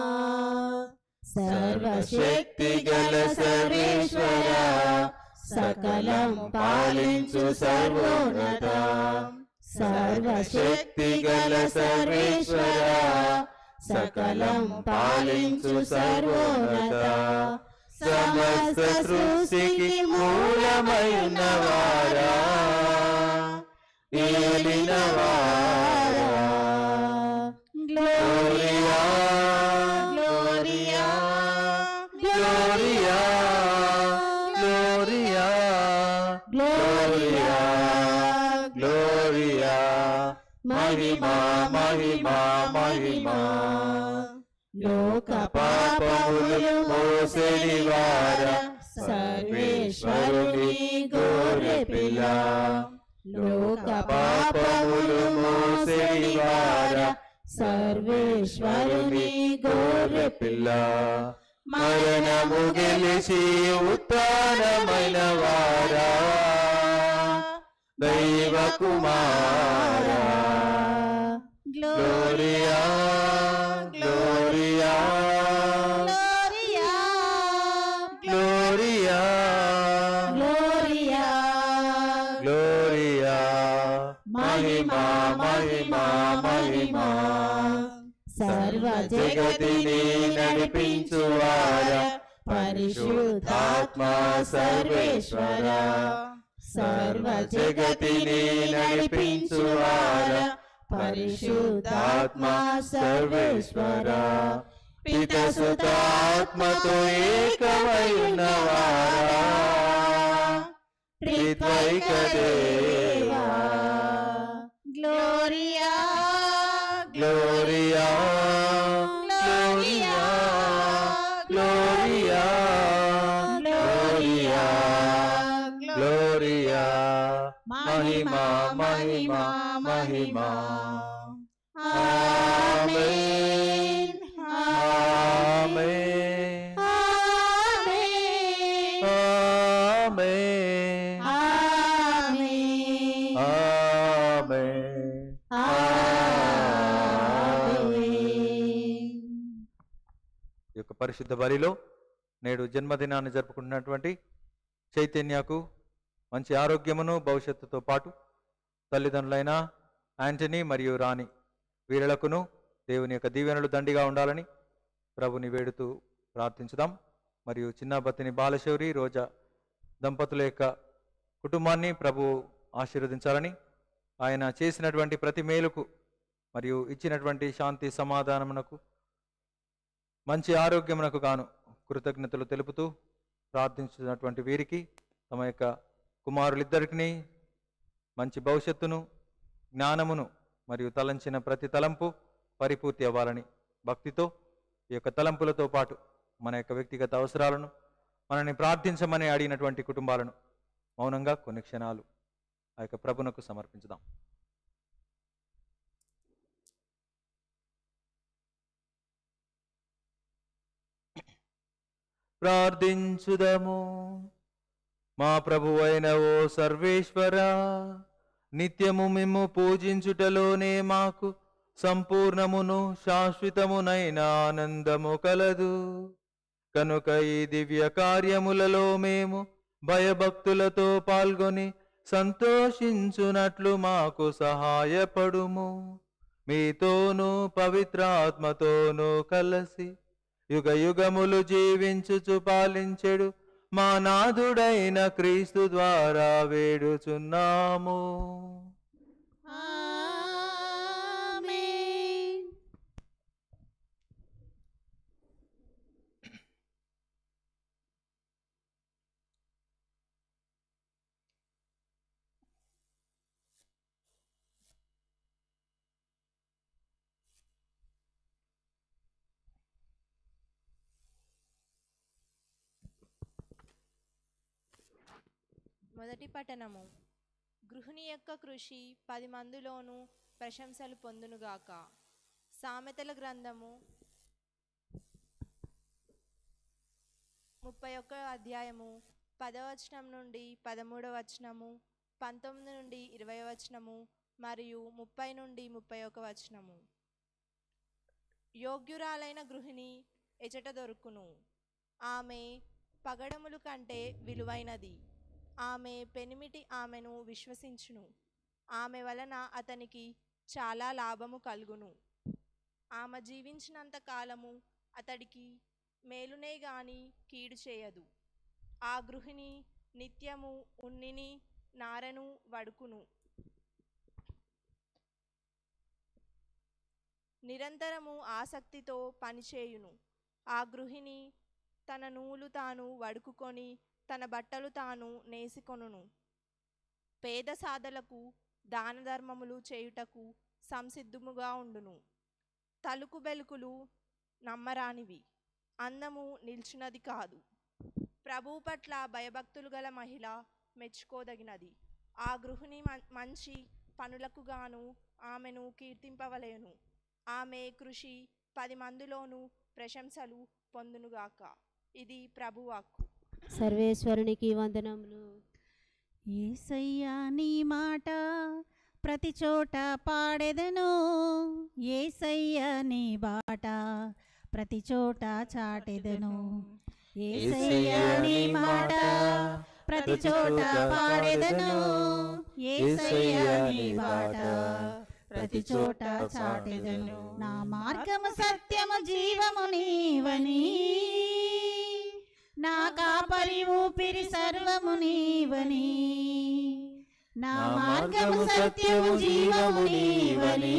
సర్వశక్తి గల సర్వేశ్వర సకలం పాలించు సర్వోన్నత సర్వశక్తి గల సర్వేశ్వర సకలం పాలించు సర్వోన్నత సమస్త సృష్టికి మూలమై ఉన్నవారా ఏలినవారా Gloria Gloria Gloria Gloria Gloria Gloria మహిమా మహిమా మహిమా లోక పాపములు మోసెడివార సర్వేశ్వరుని గోరె పిల్ల లోక పాపములు మోసెడివార సర్వేశ్వరుని గోరె పిల్ల మరణము గెలిచి ఉత్తానమైన వారా దైవ కుమారా Gloria Gloria Gloria Gloria Gloria మహిమా మహిమా మహిమా సర్వ జగతిని నడిపించువార పరిశుద్ధాత్మ సర్వేశ్వర సర్వ జగతిని నడిపించువార పరిశుద్ధాత్మ సర్వేశ్వర పితసుతాత్మతో ఏకమై ఉన్నవారా త్రిత్వైక దేవా Gloria Gloria Gloria Gloria Gloria Gloria మహిమా మహిమా మహిమా ఆమేన్ పరిశుద్ధ బలిలో నేడు జన్మదినాన్ని జరుపుకుంటున్నటువంటి చైతన్యకు మంచి ఆరోగ్యమును భవిష్యత్తుతో పాటు తల్లిదండ్రులైన యాంటనీ మరియు రాణి వీరులకును దేవుని యొక్క దీవెనలు దండిగా ఉండాలని ప్రభుని వేడుతూ ప్రార్థించుదాం మరియు చిన్న బత్తిని బాలశౌరి రోజా దంపతుల యొక్క కుటుంబాన్ని ప్రభు ఆశీర్వదించాలని ఆయన చేసినటువంటి ప్రతి మేలుకు మరియు ఇచ్చినటువంటి శాంతి సమాధానమునకు మంచి ఆరోగ్యమునకు గాను కృతజ్ఞతలు తెలుపుతూ ప్రార్థించినటువంటి వీరికి తమ యొక్క కుమారులిద్దరికీ మంచి భవిష్యత్తును జ్ఞానమును మరియు తలంచిన ప్రతి తలంపు పరిపూర్తి అవ్వాలని భక్తితో ఈ యొక్క తలంపులతో పాటు మన యొక్క వ్యక్తిగత అవసరాలను మనని ప్రార్థించమని అడిగినటువంటి కుటుంబాలను మౌనంగా కొన్ని క్షణాలు ఆ యొక్క ప్రభునకు సమర్పించుదాం ప్రార్థించుదము మా ప్రభువైన ఓ సర్వేశ్వర నిత్యము మేము పూజించుటలోనే మాకు సంపూర్ణమును శాశ్వతమునైన ఆనందము కలదు కనుక ఈ దివ్య కార్యములలో మేము భయభక్తులతో పాల్గొని సంతోషించునట్లు మాకు సహాయపడుము మీతోనూ పవిత్రాత్మతోనూ కలసి యుగ యుగములు జీవించుచు పాలించెడు మా నాథుడైన క్రీస్తు ద్వారా వేడుచున్నాము ఆమేన్ మొదటి పఠనము గృహిణి యొక్క కృషి పది మందిలోనూ ప్రశంసలు పొందునుగాక సామెతల గ్రంథము ముప్పై ఒక్క అధ్యాయము పదవచనం నుండి పదమూడవ వచనము పంతొమ్మిది నుండి ఇరవై వచనము మరియు ముప్పై నుండి ముప్పై ఒక వచనము యోగ్యురాలైన గృహిణి ఎచట దొరుకును ఆమె పగడములు కంటే విలువైనది ఆమె పెనిమిటి ఆమెను విశ్వసించును ఆమె వలన అతనికి చాలా లాభము కలుగును ఆమె జీవించినంత కాలము అతడికి మేలునే గాని కీడు చేయదు ఆ గృహిణి నిత్యము ఉన్నిని నారను వడుకును నిరంతరము ఆసక్తితో పనిచేయును ఆ గృహిణి తన నూలు తాను వడుకుకొని తన బట్టలు తాను నేసికొనును పేద సాధలకు దాన ధర్మములు చేయుటకు సంసిద్ధముగా ఉండును తలుకు బెలుకులు నమ్మరానివి అందము నిల్చున్నది కాదు ప్రభువు పట్ల భయభక్తులు గల మహిళ మెచ్చుకోదగినది ఆ గృహిణి మం- మంచి పనులకు గాను ఆమెను కీర్తింపవలేను ఆమె కృషి పది మందిలోనూ ప్రశంసలు పొందునుగాక ఇది ప్రభువాక్కు సర్వేశ్వరునికి వందనములు ఏసయ్యా నీ మాట ప్రతి చోట పాడెదను ఏసయ్యా నీ బాట ప్రతి చోట చాటెదను ఏసయ్యా నీ మాట ప్రతి చోట పాడెదను ఏసయ్యా నీ బాట ప్రతి చోట చాటెదను నా మార్గము సత్యము జీవము నీవని నా కాపరి ఊపిరి సర్వము నీవని నా మార్గము సత్యము జీవము నీవని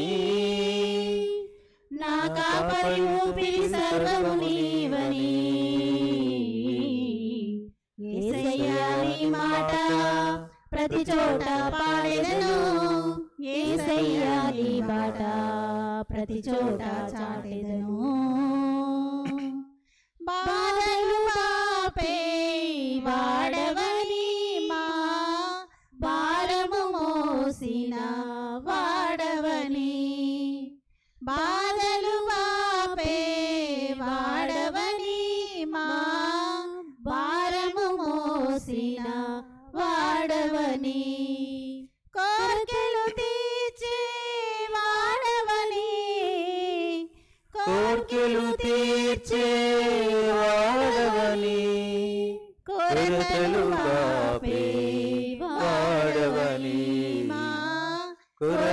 నా కాపరి ఊపిరి సర్వము నీవని ఏసయ్యా నీ మాట ప్రతి చోట పాడెదను ఏసయ్యా నీ బాట ప్రతి చోట చాటెదను బాధలు బాపే వాడవని మా భారము మోసిన వాడవని బాధలు బాపే వాడవని మా భారము మోసిన వాడవని కోర్కెలు తీర్చే వాడవని కోర్కెలు తీర్చే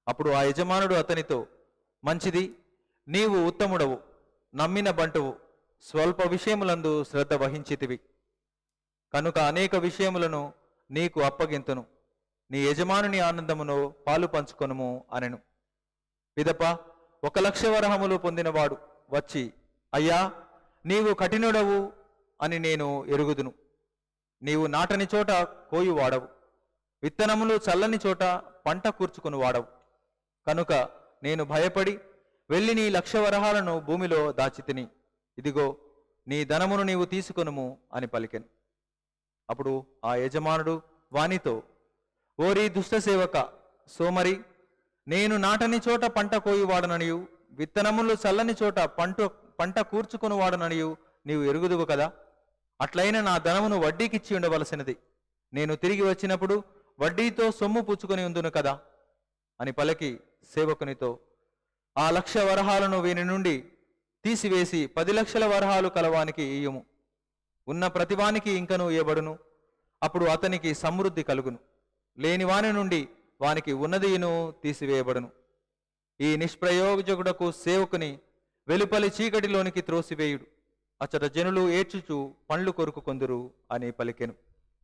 అప్పుడు ఆ యజమానుడు అతనితో మంచిది నీవు ఉత్తముడవు నమ్మిన బంటువు స్వల్ప విషయములందు శ్రద్ధ వహించితివి కనుక అనేక విషయములను నీకు అప్పగింతును నీ యజమానుని ఆనందమును పాలు పంచుకొనుము అనెను పిదప ఒక లక్ష వరహములు పొందినవాడు వచ్చి అయ్యా నీవు కఠినుడవు అని నేను ఎరుగుదును నీవు నాటని చోట కోయి వాడవు విత్తనములు చల్లని చోట పంట కూర్చుకుని వాడవు కనుక నేను భయపడి వెళ్ళి నీ లక్ష వరహాలను భూమిలో దాచితిని ఇదిగో నీ ధనమును నీవు తీసుకొనుము అని పలికెను అప్పుడు ఆ యజమానుడు వానితో ఓరి దుష్ట సేవక సోమరి నేను నాటని చోట పంట కోయి వాడననియు విత్తనములు చల్లని చోట పంట పంట కూర్చుకుని వాడననియు నీవు ఎరుగుదువు కదా అట్లయిన నా ధనమును వడ్డీకిచ్చి ఉండవలసినది నేను తిరిగి వచ్చినప్పుడు వడ్డీతో సొమ్ము పుచ్చుకొని ఉందును కదా అని పలికి సేవకునితో ఆ లక్ష వరహాలను వీని నుండి తీసివేసి పది లక్షల వరహాలు కలవానికి ఇయ్యుము ఉన్న ప్రతివానికి ఇంకను ఇయ్యబడును అప్పుడు అతనికి సమృద్ధి కలుగును లేని వాని నుండి వానికి ఉన్నదియును తీసివేయబడును ఈ నిష్ప్రయోజకుడకు సేవకుని వెలుపలి చీకటిలోనికి త్రోసివేయుడు అచ్చట జనులు ఏడ్చుచు పండ్లు కొరుకు కొందురు అని పలికెను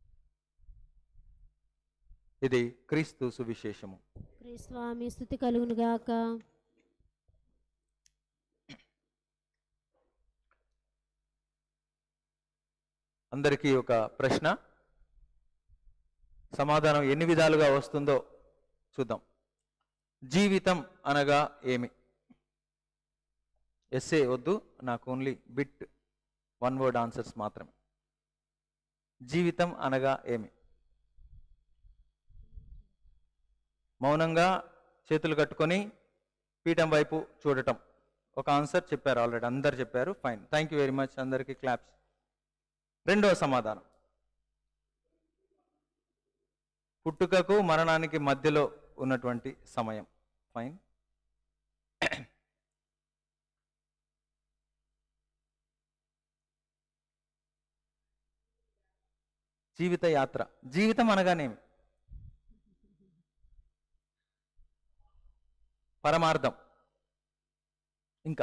ఇది క్రీస్తు సువిశేషము స్వామి స్థుతి కలుగును గాక అందరికీ ఒక ప్రశ్న సమాధానం ఎన్ని విధాలుగా వస్తుందో చూద్దాం జీవితం అనగా ఏమి ఎస్ఏ వద్దు నాకు only bit one word answers మాత్రమే జీవితం అనగా ఏమి మౌనంగా చేతులు కట్టుకొని పీఠం వైపు చూడటం ఒక ఆన్సర్ చెప్పారు ఆల్రెడీ అందరు చెప్పారు fine thank you very much అందరికీ క్లాప్స్ రెండవ సమాధానం పుట్టుకకు మరణానికి మధ్యలో ఉన్నటువంటి సమయం ఫైన్ జీవిత యాత్ర జీవితం అనగానేమి పరమార్థం ఇంకా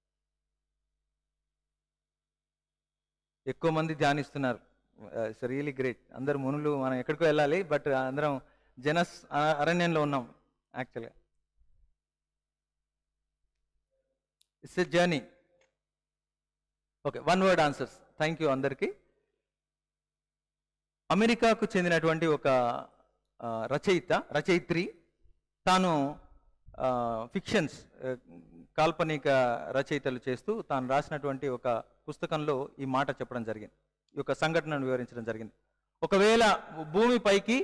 ఎక్కువ మంది ధ్యానిస్తున్నారు ఇట్స్ రియలీ గ్రేట్ అందరు మునులు మనం ఎక్కడికో వెళ్ళాలి బట్ అందరం జనస్ అ- అరణ్యంలో ఉన్నాం యాక్చువల్గా it's a journey okay one word answers thank you అందరికీ అమెరికాకు చెందినటువంటి ఒక ఆ, రచయిత రచయిత్రి తాను ఫిక్షన్స్ కాల్పనిక రచయితలు చేస్తూ తాను రాసినటువంటి ఒక పుస్తకంలో ఈ మాట చెప్పడం జరిగింది ఈ యొక్క సంఘటనను వివరించడం జరిగింది ఒకవేళ భూమిపైకి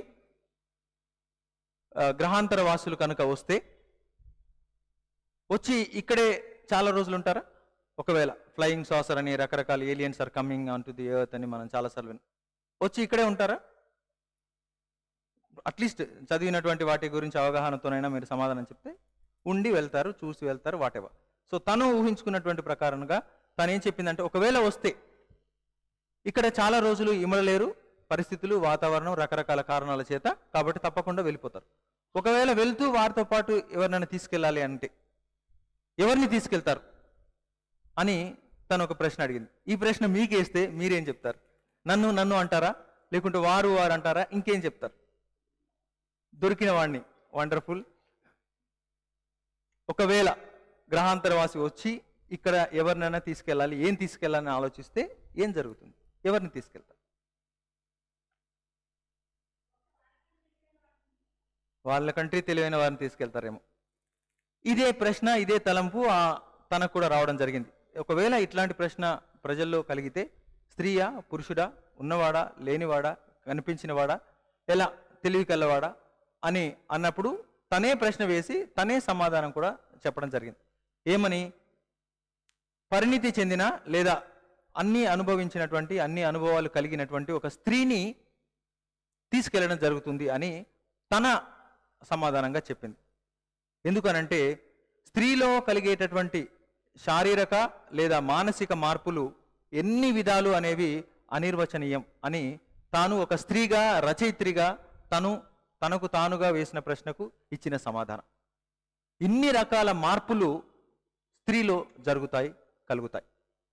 ఆ, గ్రహాంతర వాసులు కనుక వస్తే వచ్చి ఇక్కడే చాలా రోజులు ఉంటారా ఒకవేళ ఫ్లయింగ్ సాసర్ అని రకరకాల aliens are coming on to the earth అని మనం చాలాసార్లు విన్నాం వచ్చి ఇక్కడే ఉంటారా అట్లీస్ట్ చదివినటువంటి వాటి గురించి అవగాహనతోనైనా మీరు సమాధానం చెప్తే ఉండి వెళ్తారు చూసి వెళ్తారు వాటెవర్ సో తను ఊహించుకున్నటువంటి ప్రకారంగా తను ఏం చెప్పిందంటే ఒకవేళ వస్తే ఇక్కడ చాలా రోజులు ఇమడలేరు పరిస్థితులు వాతావరణం రకరకాల కారణాల చేత కాబట్టి తప్పకుండా వెళ్ళిపోతారు ఒకవేళ వెళ్తూ వారితో పాటు ఎవరినైనా తీసుకెళ్ళాలి అంటే ఎవరిని తీసుకెళ్తారు అని తను ఒక ప్రశ్న అడిగింది ఈ ప్రశ్న మీకేస్తే మీరేం చెప్తారు నన్ను నన్ను అంటారా లేకుంటే వారు వారు అంటారా ఇంకేం చెప్తారు దొరికిన వాడిని వండర్ఫుల్ ఒకవేళ గ్రహాంతరవాసి వచ్చి ఇక్కడ ఎవరినైనా తీసుకెళ్ళాలి ఏం తీసుకెళ్ళాలని ఆలోచిస్తే ఏం జరుగుతుంది ఎవరిని తీసుకెళ్తారు వాళ్ళకంటే తెలివైన వారిని తీసుకెళ్తారేమో ఇదే ప్రశ్న ఇదే తలంపు ఆ తనకు కూడా రావడం జరిగింది ఒకవేళ ఇట్లాంటి ప్రశ్న ప్రజల్లో కలిగితే స్త్రీయా పురుషుడా ఉన్నవాడా లేనివాడా కనిపించినవాడా ఎలా తెలివి కల్లవాడా అని అన్నప్పుడు తనే ప్రశ్న వేసి తనే సమాధానం కూడా చెప్పడం జరిగింది ఏమని పరిణితి చెందిన లేదా అన్ని అనుభవించినటువంటి అన్ని అనుభవాలు కలిగినటువంటి ఒక స్త్రీని తీసుకెళ్ళడం జరుగుతుంది అని తన సమాధానంగా చెప్పింది ఎందుకనంటే స్త్రీలో కలిగేటటువంటి శారీరక లేదా మానసిక మార్పులు ఎన్ని విధాలు అనేవి అనిర్వచనీయం అని తాను ఒక స్త్రీగా రచయిత్రిగా తను తనకు తానుగా వేసిన ప్రశ్నకు ఇచ్చిన సమాధానం ఇన్ని రకాల మార్పులు స్త్రీలో జరుగుతాయి కలుగుతాయి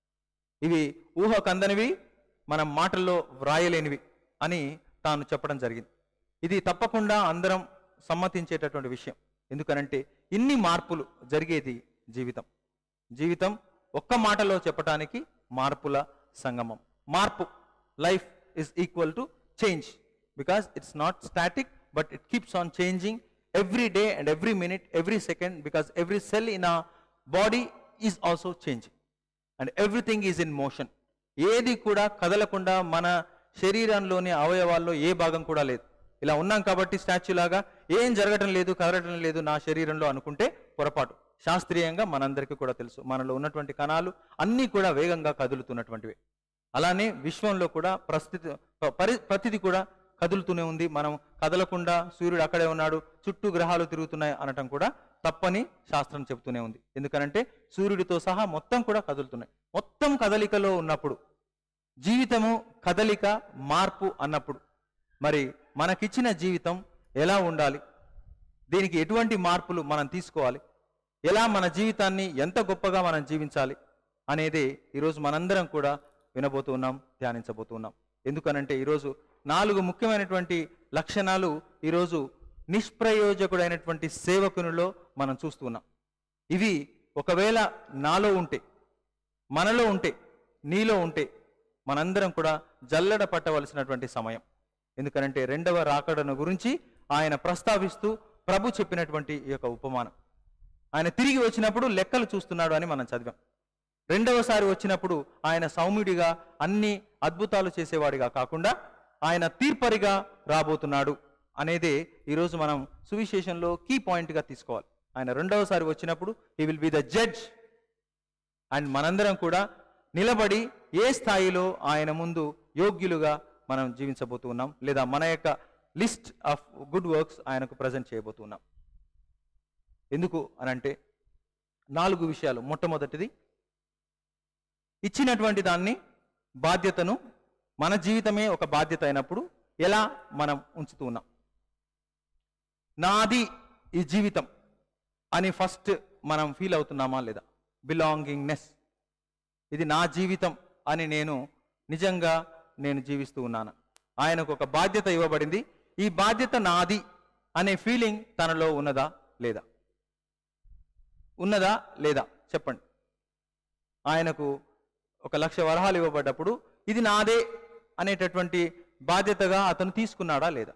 ఇవి ఊహకందనివి మనం మాటల్లో వ్రాయలేనివి అని తాను చెప్పడం జరిగింది ఇది తప్పకుండా అందరం సమ్మతించేటటువంటి విషయం ఎందుకనంటే ఇన్ని మార్పులు జరిగేది జీవితం జీవితం ఒక్క మాటలో చెప్పటానికి మార్పుల సంగమం మార్పు life is equal to change because it's not static but it keeps on changing every day and every minute every second because every cell in a body is also changing and everything is in motion ఏది కూడా కదలకుండా మన శరీరంలోని అవయవాల్లో ఏ భాగం కూడా లేదు ఇలా ఉన్నాం కాబట్టి స్టాచ్యూ లాగా ఏం జరగటం లేదు కదలటం లేదు నా శరీరంలో అనుకుంటే పొరపాటు శాస్త్రీయంగా మనందరికీ కూడా తెలుసు మనలో ఉన్నటువంటి కణాలు అన్నీ కూడా వేగంగా కదులుతున్నటువంటివి అలానే విశ్వంలో కూడా ప్రస్తుతి పరి ప్రతిది కూడా కదులుతూనే ఉంది మనం కదలకుండా సూర్యుడు అక్కడే ఉన్నాడు చుట్టూ గ్రహాలు తిరుగుతున్నాయి అనటం కూడా తప్పని శాస్త్రం చెబుతూనే ఉంది ఎందుకనంటే సూర్యుడితో సహా మొత్తం కూడా కదులుతున్నాయి మొత్తం కదలికలో ఉన్నప్పుడు జీవితము కదలిక మార్పు అన్నప్పుడు మరి మనకిచ్చిన జీవితం ఎలా ఉండాలి దీనికి ఎటువంటి మార్పులు మనం తీసుకోవాలి ఎలా మన జీవితాన్ని ఎంత గొప్పగా మనం జీవించాలి అనేది ఈరోజు మనందరం కూడా వినబోతూ ఉన్నాం ధ్యానించబోతూ ఉన్నాం ఎందుకనంటే ఈరోజు నాలుగు ముఖ్యమైనటువంటి లక్షణాలు ఈరోజు నిష్ప్రయోజకుడైనటువంటి సేవకునిలో మనం చూస్తూ ఉన్నాం ఇవి ఒకవేళ నాలో ఉంటే మనలో ఉంటే నీలో ఉంటే మనందరం కూడా జల్లడ పట్టవలసినటువంటి సమయం ఎందుకనంటే రెండవ రాకడను గురించి ఆయన ప్రస్తావిస్తూ ప్రభు చెప్పినటువంటి ఈ యొక్క ఉపమానం ఆయన తిరిగి వచ్చినప్పుడు లెక్కలు చూస్తున్నాడు అని మనం చదివాం రెండవసారి వచ్చినప్పుడు ఆయన సౌమ్యుడిగా అన్ని అద్భుతాలు చేసేవాడిగా కాకుండా ఆయన తీర్పరిగా రాబోతున్నాడు అనేదే ఈరోజు మనం సువిశేషంలో కీ పాయింట్గా తీసుకోవాలి ఆయన రెండవసారి వచ్చినప్పుడు he will be the judge and మనందరం కూడా నిలబడి ఏ స్థాయిలో ఆయన ముందు యోగ్యులుగా మనం జీవించబోతూ ఉన్నాం లేదా మన యొక్క లిస్ట్ ఆఫ్ గుడ్ వర్క్స్ ఆయనకు ప్రజెంట్ చేయబోతున్నాం ఎందుకు అనంటే నాలుగు విషయాలు మొట్టమొదటిది ఇచ్చినటువంటి దాన్ని బాధ్యతను మన జీవితమే ఒక బాధ్యత అయినప్పుడు ఎలా మనం ఉంచుతూ ఉన్నాం నాది ఈ జీవితం అని ఫస్ట్ మనం ఫీల్ అవుతున్నామా లేదా బిలాంగింగ్నెస్ ఇది నా జీవితం అని నేను నిజంగా నేను జీవిస్తూ ఉన్నాను ఆయనకు ఒక బాధ్యత ఇవ్వబడింది ఈ బాధ్యత నాది అనే ఫీలింగ్ తనలో ఉన్నదా లేదా ఉన్నదా లేదా చెప్పండి ఆయనకు ఒక లక్ష వరహాలు ఇవ్వబడ్డప్పుడు ఇది నాదే అనేటటువంటి బాధ్యతగా అతను తీసుకున్నాడా లేదా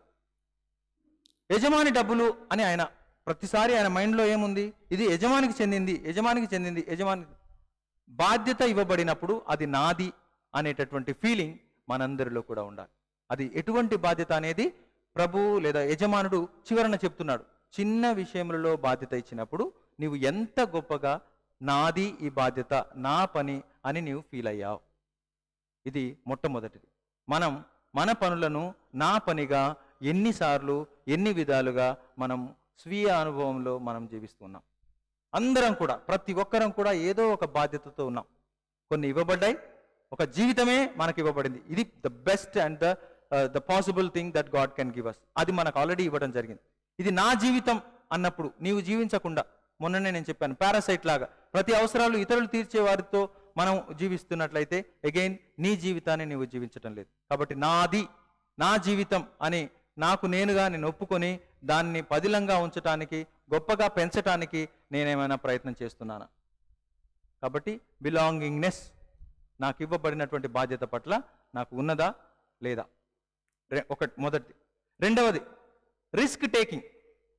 యజమాని డబ్బులు అని ఆయన ప్రతిసారి ఆయన మైండ్లో ఏముంది ఇది యజమానికి చెందింది యజమానికి చెందింది యజమాని బాధ్యత ఇవ్వబడినప్పుడు అది నాది అనేటటువంటి ఫీలింగ్ మనందరిలో కూడా ఉండాలి అది ఎటువంటి బాధ్యత అనేది ప్రభు లేదా యజమానుడు చివరన చెప్తున్నాడు చిన్న విషయములలో బాధ్యత ఇచ్చినప్పుడు నీవు ఎంత గొప్పగా నాది ఈ బాధ్యత నా పని అని నీవు ఫీల్ అయ్యావు ఇది మొట్టమొదటిది మనం మన పనులను నా పనిగా ఎన్నిసార్లు ఎన్ని విధాలుగా మనం స్వీయ అనుభవంలో మనం జీవిస్తున్నాం అందరం కూడా ప్రతి ఒక్కరం కూడా ఏదో ఒక బాధ్యతతో ఉన్నాం కొన్ని ఇవ్వబడ్డాయి ఒక జీవితమే మనకి ఇవ్వబడింది ఇది the best and the the possible thing that God can give us అది మనకు ఆల్రెడీ ఇవ్వడం జరిగింది ఇది నా జీవితం అన్నప్పుడు నీవు జీవించకుండా మొన్ననే నేను చెప్పాను పారాసైట్ లాగా ప్రతి అవసరాలు ఇతరులు తీర్చే వారితో మనం జీవిస్తున్నట్లయితే అగైన్ నీ జీవితాన్ని నీవు జీవించటం లేదు కాబట్టి నాది నా జీవితం అని నాకు నేనుగా నేను ఒప్పుకొని దాన్ని పదిలంగా ఉంచటానికి గొప్పగా పెంచటానికి నేనేమైనా ప్రయత్నం చేస్తున్నానా కాబట్టి బిలాంగింగ్నెస్ నాకు ఇవ్వబడినటువంటి బాధ్యత పట్ల నాకు ఉన్నదా లేదా రె- ఒకటి మొదటిది రెండవది రిస్క్ టేకింగ్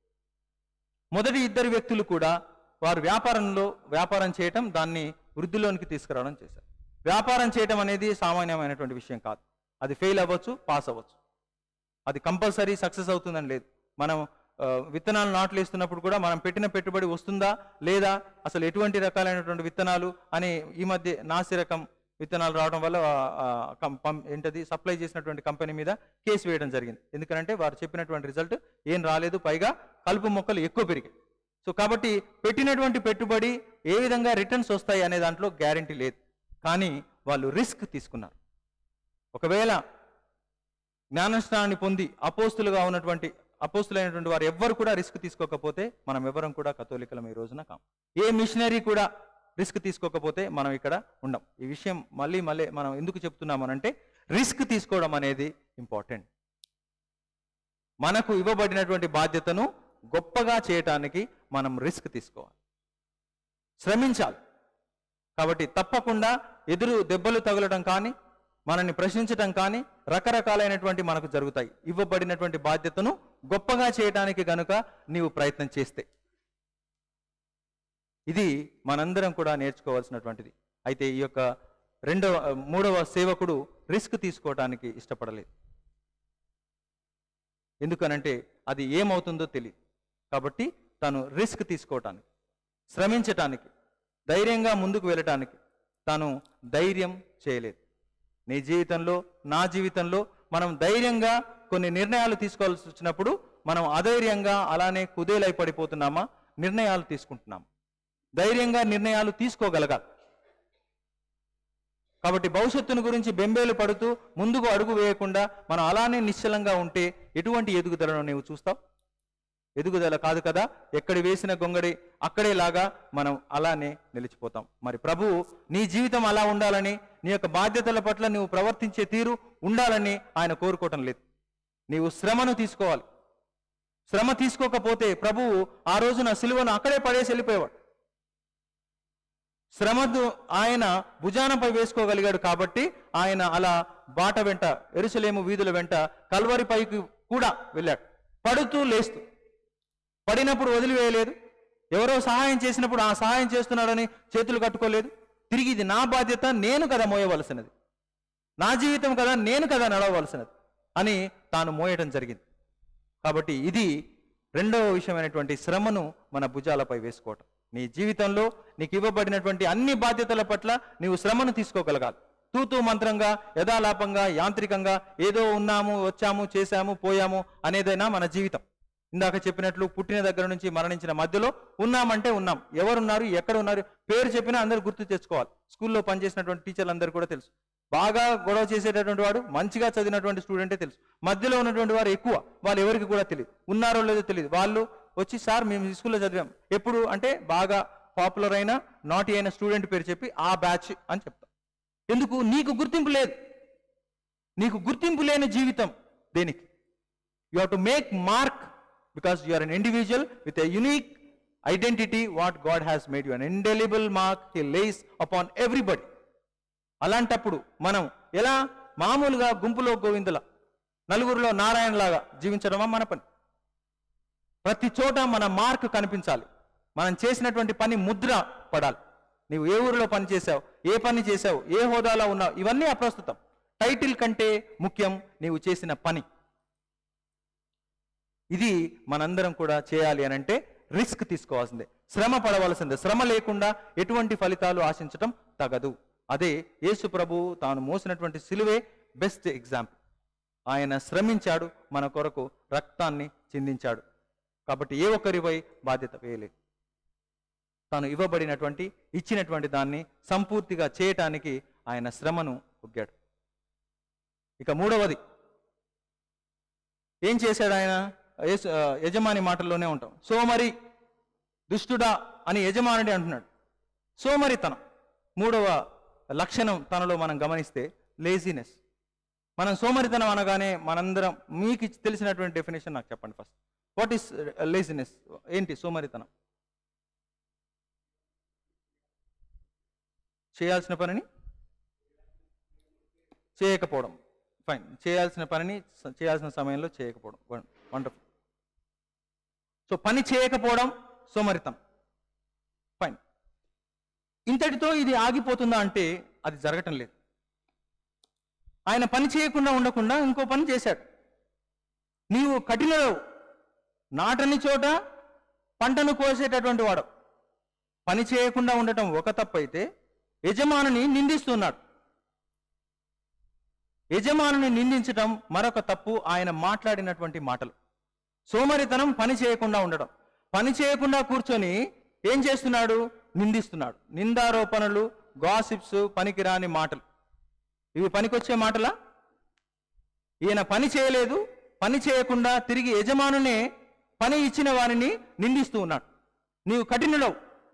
మొదటి ఇద్దరు వ్యక్తులు కూడా వారు వ్యాపారంలో వ్యాపారం చేయటం దాన్ని వృద్ధిలోనికి తీసుకురావడం చేశారు వ్యాపారం చేయటం అనేది సామాన్యమైనటువంటి విషయం కాదు అది ఫెయిల్ అవ్వచ్చు పాస్ అవ్వచ్చు అది కంపల్సరీ సక్సెస్ అవుతుందని లేదు మనం ఆ, విత్తనాలు నాట్లు వేస్తున్నప్పుడు కూడా మనం పెట్టిన పెట్టుబడి వస్తుందా లేదా అసలు ఎటువంటి రకాలైనటువంటి విత్తనాలు అని ఈ మధ్య నాసి రకం విత్తనాలు రావడం వల్ల ఆ, ఆ, కం- పం- ఏంటది సప్లై చేసినటువంటి కంపెనీ మీద కేసు వేయడం జరిగింది ఎందుకంటే వారు చెప్పినటువంటి రిజల్ట్ ఏం రాలేదు పైగా కలుపు మొక్కలు ఎక్కువ పెరిగాయి సో కాబట్టి పెట్టినటువంటి పెట్టుబడి ఏ విధంగా రిటర్న్స్ వస్తాయి అనే దాంట్లో గ్యారంటీ లేదు కానీ వాళ్ళు రిస్క్ తీసుకున్నారు ఒకవేళ జ్ఞానస్నానాన్ని పొంది అపోస్తులుగా ఉన్నటువంటి అపోస్తులైనటువంటి వారు ఎవ్వరు కూడా రిస్క్ తీసుకోకపోతే మనం ఎవరం కూడా కథోలికలం ఈ రోజున కాం ఏ మిషనరీ కూడా రిస్క్ తీసుకోకపోతే మనం ఇక్కడ ఉండం ఈ విషయం మళ్ళీ మళ్ళీ మనం ఎందుకు చెప్తున్నామనంటే రిస్క్ తీసుకోవడం అనేది ఇంపార్టెంట్ మనకు ఇవ్వబడినటువంటి బాధ్యతను గొప్పగా చేయటానికి మనం రిస్క్ తీసుకోవాలి శ్రమించాలి కాబట్టి తప్పకుండా ఎదురు దెబ్బలు తగలడం కానీ మనల్ని ప్రశ్నించడం కానీ రకరకాలైనటువంటి మనకు జరుగుతాయి ఇవ్వబడినటువంటి బాధ్యతను గొప్పగా చేయటానికి గనుక నీవు ప్రయత్నం చేస్తే ఇది మనందరం కూడా నేర్చుకోవాల్సినటువంటిది అయితే ఈ యొక్క రెండవ మూడవ సేవకుడు రిస్క్ తీసుకోవటానికి ఇష్టపడలేదు ఎందుకనంటే అది ఏమవుతుందో తెలియదు కాబట్టి తను రిస్క్ తీసుకోవటానికి శ్రమించటానికి ధైర్యంగా ముందుకు వెళ్ళటానికి తాను ధైర్యం చేయలేదు నీ జీవితంలో నా జీవితంలో మనం ధైర్యంగా కొన్ని నిర్ణయాలు తీసుకోవాల్సి వచ్చినప్పుడు మనం అధైర్యంగా అలానే కుదేలై పడిపోతున్నామా నిర్ణయాలు తీసుకుంటున్నాం ధైర్యంగా నిర్ణయాలు తీసుకోగలగాలి కాబట్టి భవిష్యత్తును గురించి బెంబేలు పడుతూ ముందుకు అడుగు వేయకుండా మనం అలానే నిశ్చలంగా ఉంటే ఎటువంటి ఎదుగుదలను నీవు చూస్తావు ఎదుగుదల కాదు కదా ఎక్కడి వేసిన గొంగడి అక్కడే లాగా మనం అలానే నిలిచిపోతాం మరి ప్రభువు నీ జీవితం అలా ఉండాలని నీ యొక్క బాధ్యతల పట్ల నువ్వు ప్రవర్తించే తీరు ఉండాలని ఆయన కోరుకోవటం లేదు నీవు శ్రమను తీసుకోవాలి శ్రమ తీసుకోకపోతే ప్రభువు ఆ రోజున సిలువను అక్కడే పడేసి వెళ్ళిపోయేవాడు శ్రమను ఆయన భుజానపై వేసుకోగలిగాడు కాబట్టి ఆయన అలా బాట వెంట ఎరుసలేము వీధుల వెంట కల్వరి పైకి కూడా వెళ్ళాడు పడుతూ లేస్తూ పడినప్పుడు వదిలివేయలేదు ఎవరో సహాయం చేసినప్పుడు ఆ సహాయం చేస్తున్నాడని చేతులు కట్టుకోలేదు తిరిగి ఇది నా బాధ్యత నేను కదా మోయవలసినది నా జీవితం కదా నేను కదా నడవవలసినది అని తాను మోయడం జరిగింది కాబట్టి ఇది రెండవ విషయమైనటువంటి శ్రమను మన భుజాలపై వేసుకోవటం నీ జీవితంలో నీకు ఇవ్వబడినటువంటి అన్ని బాధ్యతల పట్ల నీవు శ్రమను తీసుకోగలగాలి తూతూ మంత్రంగా యథాలాపంగా యాంత్రికంగా ఏదో ఉన్నాము వచ్చాము చేశాము పోయాము అనేదైనా మన జీవితం ఇందాక చెప్పినట్లు పుట్టిన దగ్గర నుంచి మరణించిన మధ్యలో ఉన్నామంటే ఉన్నాం ఎవరున్నారు ఎక్కడ ఉన్నారు పేరు చెప్పినా అందరూ గుర్తు తెచ్చుకోవాలి స్కూల్లో పనిచేసినటువంటి టీచర్లు అందరూ కూడా తెలుసు బాగా గొడవ చేసేటటువంటి వాడు మంచిగా చదివినటువంటి స్టూడెంటే తెలుసు మధ్యలో ఉన్నటువంటి వారు ఎక్కువ వాళ్ళు ఎవరికి కూడా తెలియదు ఉన్నారో లేదో తెలియదు వాళ్ళు వచ్చి సార్ మేము ఈ స్కూల్లో చదివాం ఎప్పుడు అంటే బాగా పాపులర్ అయిన నాటి అయిన స్టూడెంట్ పేరు చెప్పి ఆ బ్యాచ్ అని చెప్తాం ఎందుకు నీకు గుర్తింపు లేదు నీకు గుర్తింపు లేని జీవితం దేనికి you have to make mark because you are an individual with a unique identity what God has made you an indelible mark he lays upon everybody అలాంటప్పుడు మనం ఎలా మామూలుగా గుంపులో గోవిందుల నలుగురిలో నారాయణలాగా జీవించడమా మన పని ప్రతి చోట మన మార్క్ కనిపించాలి మనం చేసినటువంటి పని ముద్ర పడాలి నీవు ఏ ఊరిలో పని చేసావు ఏ పని చేసావు ఏ హోదాలో ఉన్నావు ఇవన్నీ అప్రస్తుతం టైటిల్ కంటే ముఖ్యం నీవు చేసిన పని ఇది మనందరం కూడా చేయాలి అని అంటే రిస్క్ తీసుకోవాల్సిందే శ్రమ పడవలసిందే శ్రమ లేకుండా ఎటువంటి ఫలితాలు ఆశించటం తగదు అదే యేసు ప్రభు తాను మోసినటువంటి సిలువే బెస్ట్ ఎగ్జాంపుల్ ఆయన శ్రమించాడు మన కొరకు రక్తాన్ని చిందించాడు కాబట్టి ఏ ఒక్కరిపై బాధ్యత వేయలేదు తాను ఇవ్వబడినటువంటి ఇచ్చినటువంటి దాన్ని సంపూర్తిగా చేయటానికి ఆయన శ్రమను ఒగ్గాడు ఇక మూడవది ఏం చేశాడు ఆయన యేసు- ఆ, యజమాని మాటల్లోనే ఉంటాం సోమరి దుష్టుడా అని యజమానుడి అంటున్నాడు సోమరితనం మూడవ లక్షణం తనలో మనం గమనిస్తే లేజినెస్ మనం సోమరితనం అనగానే మనందరం మీకు ఇచ్చి- తెలిసినటువంటి డెఫినేషన్ నాకు చెప్పండి ఫస్ట్ వాట్ ఈస్ లేజినెస్ ఏంటి సోమరితనం చేయాల్సిన పనిని చేయకపోవడం ఫైన్ చేయాల్సిన పనిని స- చేయాల్సిన సమయంలో చేయకపోవడం వండర్ఫుల్ సో పని చేయకపోవడం సోమరితం ఫైన్ ఇంతటితో ఇది ఆగిపోతుందా అంటే అది జరగటం లేదు ఆయన పని చేయకుండా ఉండకుండా ఇంకో పని చేశాడు నీవు కఠినవు నాటని చోట పంటను కోసేటటువంటి వాడు పని చేయకుండా ఉండటం ఒక తప్పు అయితే యజమానుని నిందిస్తున్నాడు యజమానుని నిందించటం మరొక తప్పు ఆయన మాట్లాడినటువంటి మాటలు సోమరితనం పని చేయకుండా ఉండడం పని చేయకుండా కూర్చొని ఏం చేస్తున్నాడు నిందిస్తున్నాడు నిందారోపణలు గాసిప్స్ పనికిరాని మాటలు ఇవి పనికొచ్చే మాటలా ఈయన పని చేయలేదు పని చేయకుండా తిరిగి యజమానునే పని ఇచ్చిన వారిని నిందిస్తూ ఉన్నాడు నీవు కఠినుడవు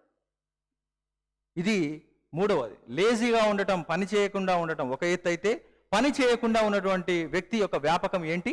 ఇది మూడవది లేజీగా ఉండటం పని చేయకుండా ఉండటం ఒక ఎత్తు అయితే పని చేయకుండా ఉన్నటువంటి వ్యక్తి యొక్క వ్యాపకం ఏంటి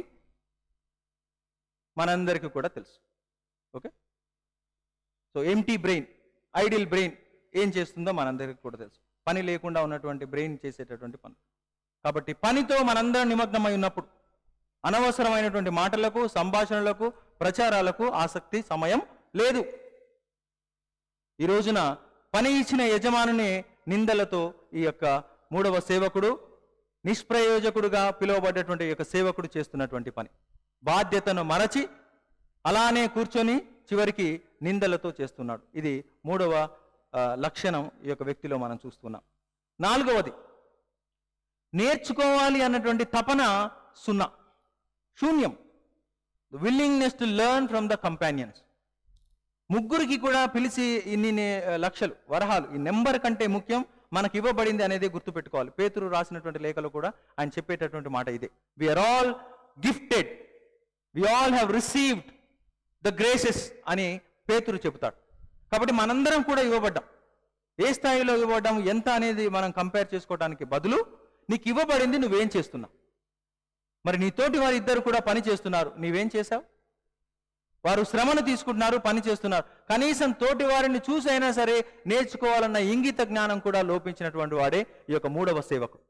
మనందరికీ కూడా తెలుసు okay so empty brain idle brain ఏం చేస్తుందో మనందరికీ కూడా తెలుసు పని లేకుండా ఉన్నటువంటి బ్రెయిన్ చేసేటటువంటి పని కాబట్టి పనితో మనందరం నిమగ్నమై ఉన్నప్పుడు అనవసరమైనటువంటి మాటలకు సంభాషణలకు ప్రచారాలకు ఆసక్తి సమయం లేదు ఈ రోజున పని ఇచ్చిన యజమానుని నిందలతో ఈ యొక్క మూడవ సేవకుడు నిష్ప్రయోజకుడుగా పిలువబడ్డటువంటి ఈ యొక్క సేవకుడు చేస్తున్నటువంటి పని బాధ్యతను మరచి అలానే కూర్చొని చివరికి నిందలతో చేస్తున్నాడు ఇది మూడవ ఆ, లక్షణం ఈ యొక్క వ్యక్తిలో మనం చూస్తున్నాం నాలుగవది నేర్చుకోవాలి అన్నటువంటి తపన సున్నా శూన్యం willingness to learn from the companions ముగ్గురికి కూడా పిలిచి ఇన్ని నే- లక్షలు వరహాలు ఈ నెంబర్ కంటే ముఖ్యం మనకి ఇవ్వబడింది అనేది గుర్తుపెట్టుకోవాలి పేతురు రాసినటువంటి లేఖలో కూడా ఆయన చెప్పేటటువంటి మాట ఇదే we are all gifted we all have received the graces అని పేతురు చెబుతాడు కాబట్టి మనందరం కూడా ఇవ్వబడ్డాం ఏ స్థాయిలో ఇవ్వబడ్డాం ఎంత అనేది మనం కంపేర్ చేసుకోవడానికి బదులు నీకు ఇవ్వబడింది నువ్వేం చేస్తున్నావు మరి నీ తోటి వారు ఇద్దరు కూడా పని చేస్తున్నారు నీవేం చేశావు వారు శ్రమను తీసుకుంటున్నారు పని చేస్తున్నారు కనీసం తోటి వారిని చూసైనా సరే నేర్చుకోవాలన్న ఇంగిత జ్ఞానం కూడా లోపించినటువంటి వాడే ఈ యొక్క మూడవ సేవకుడు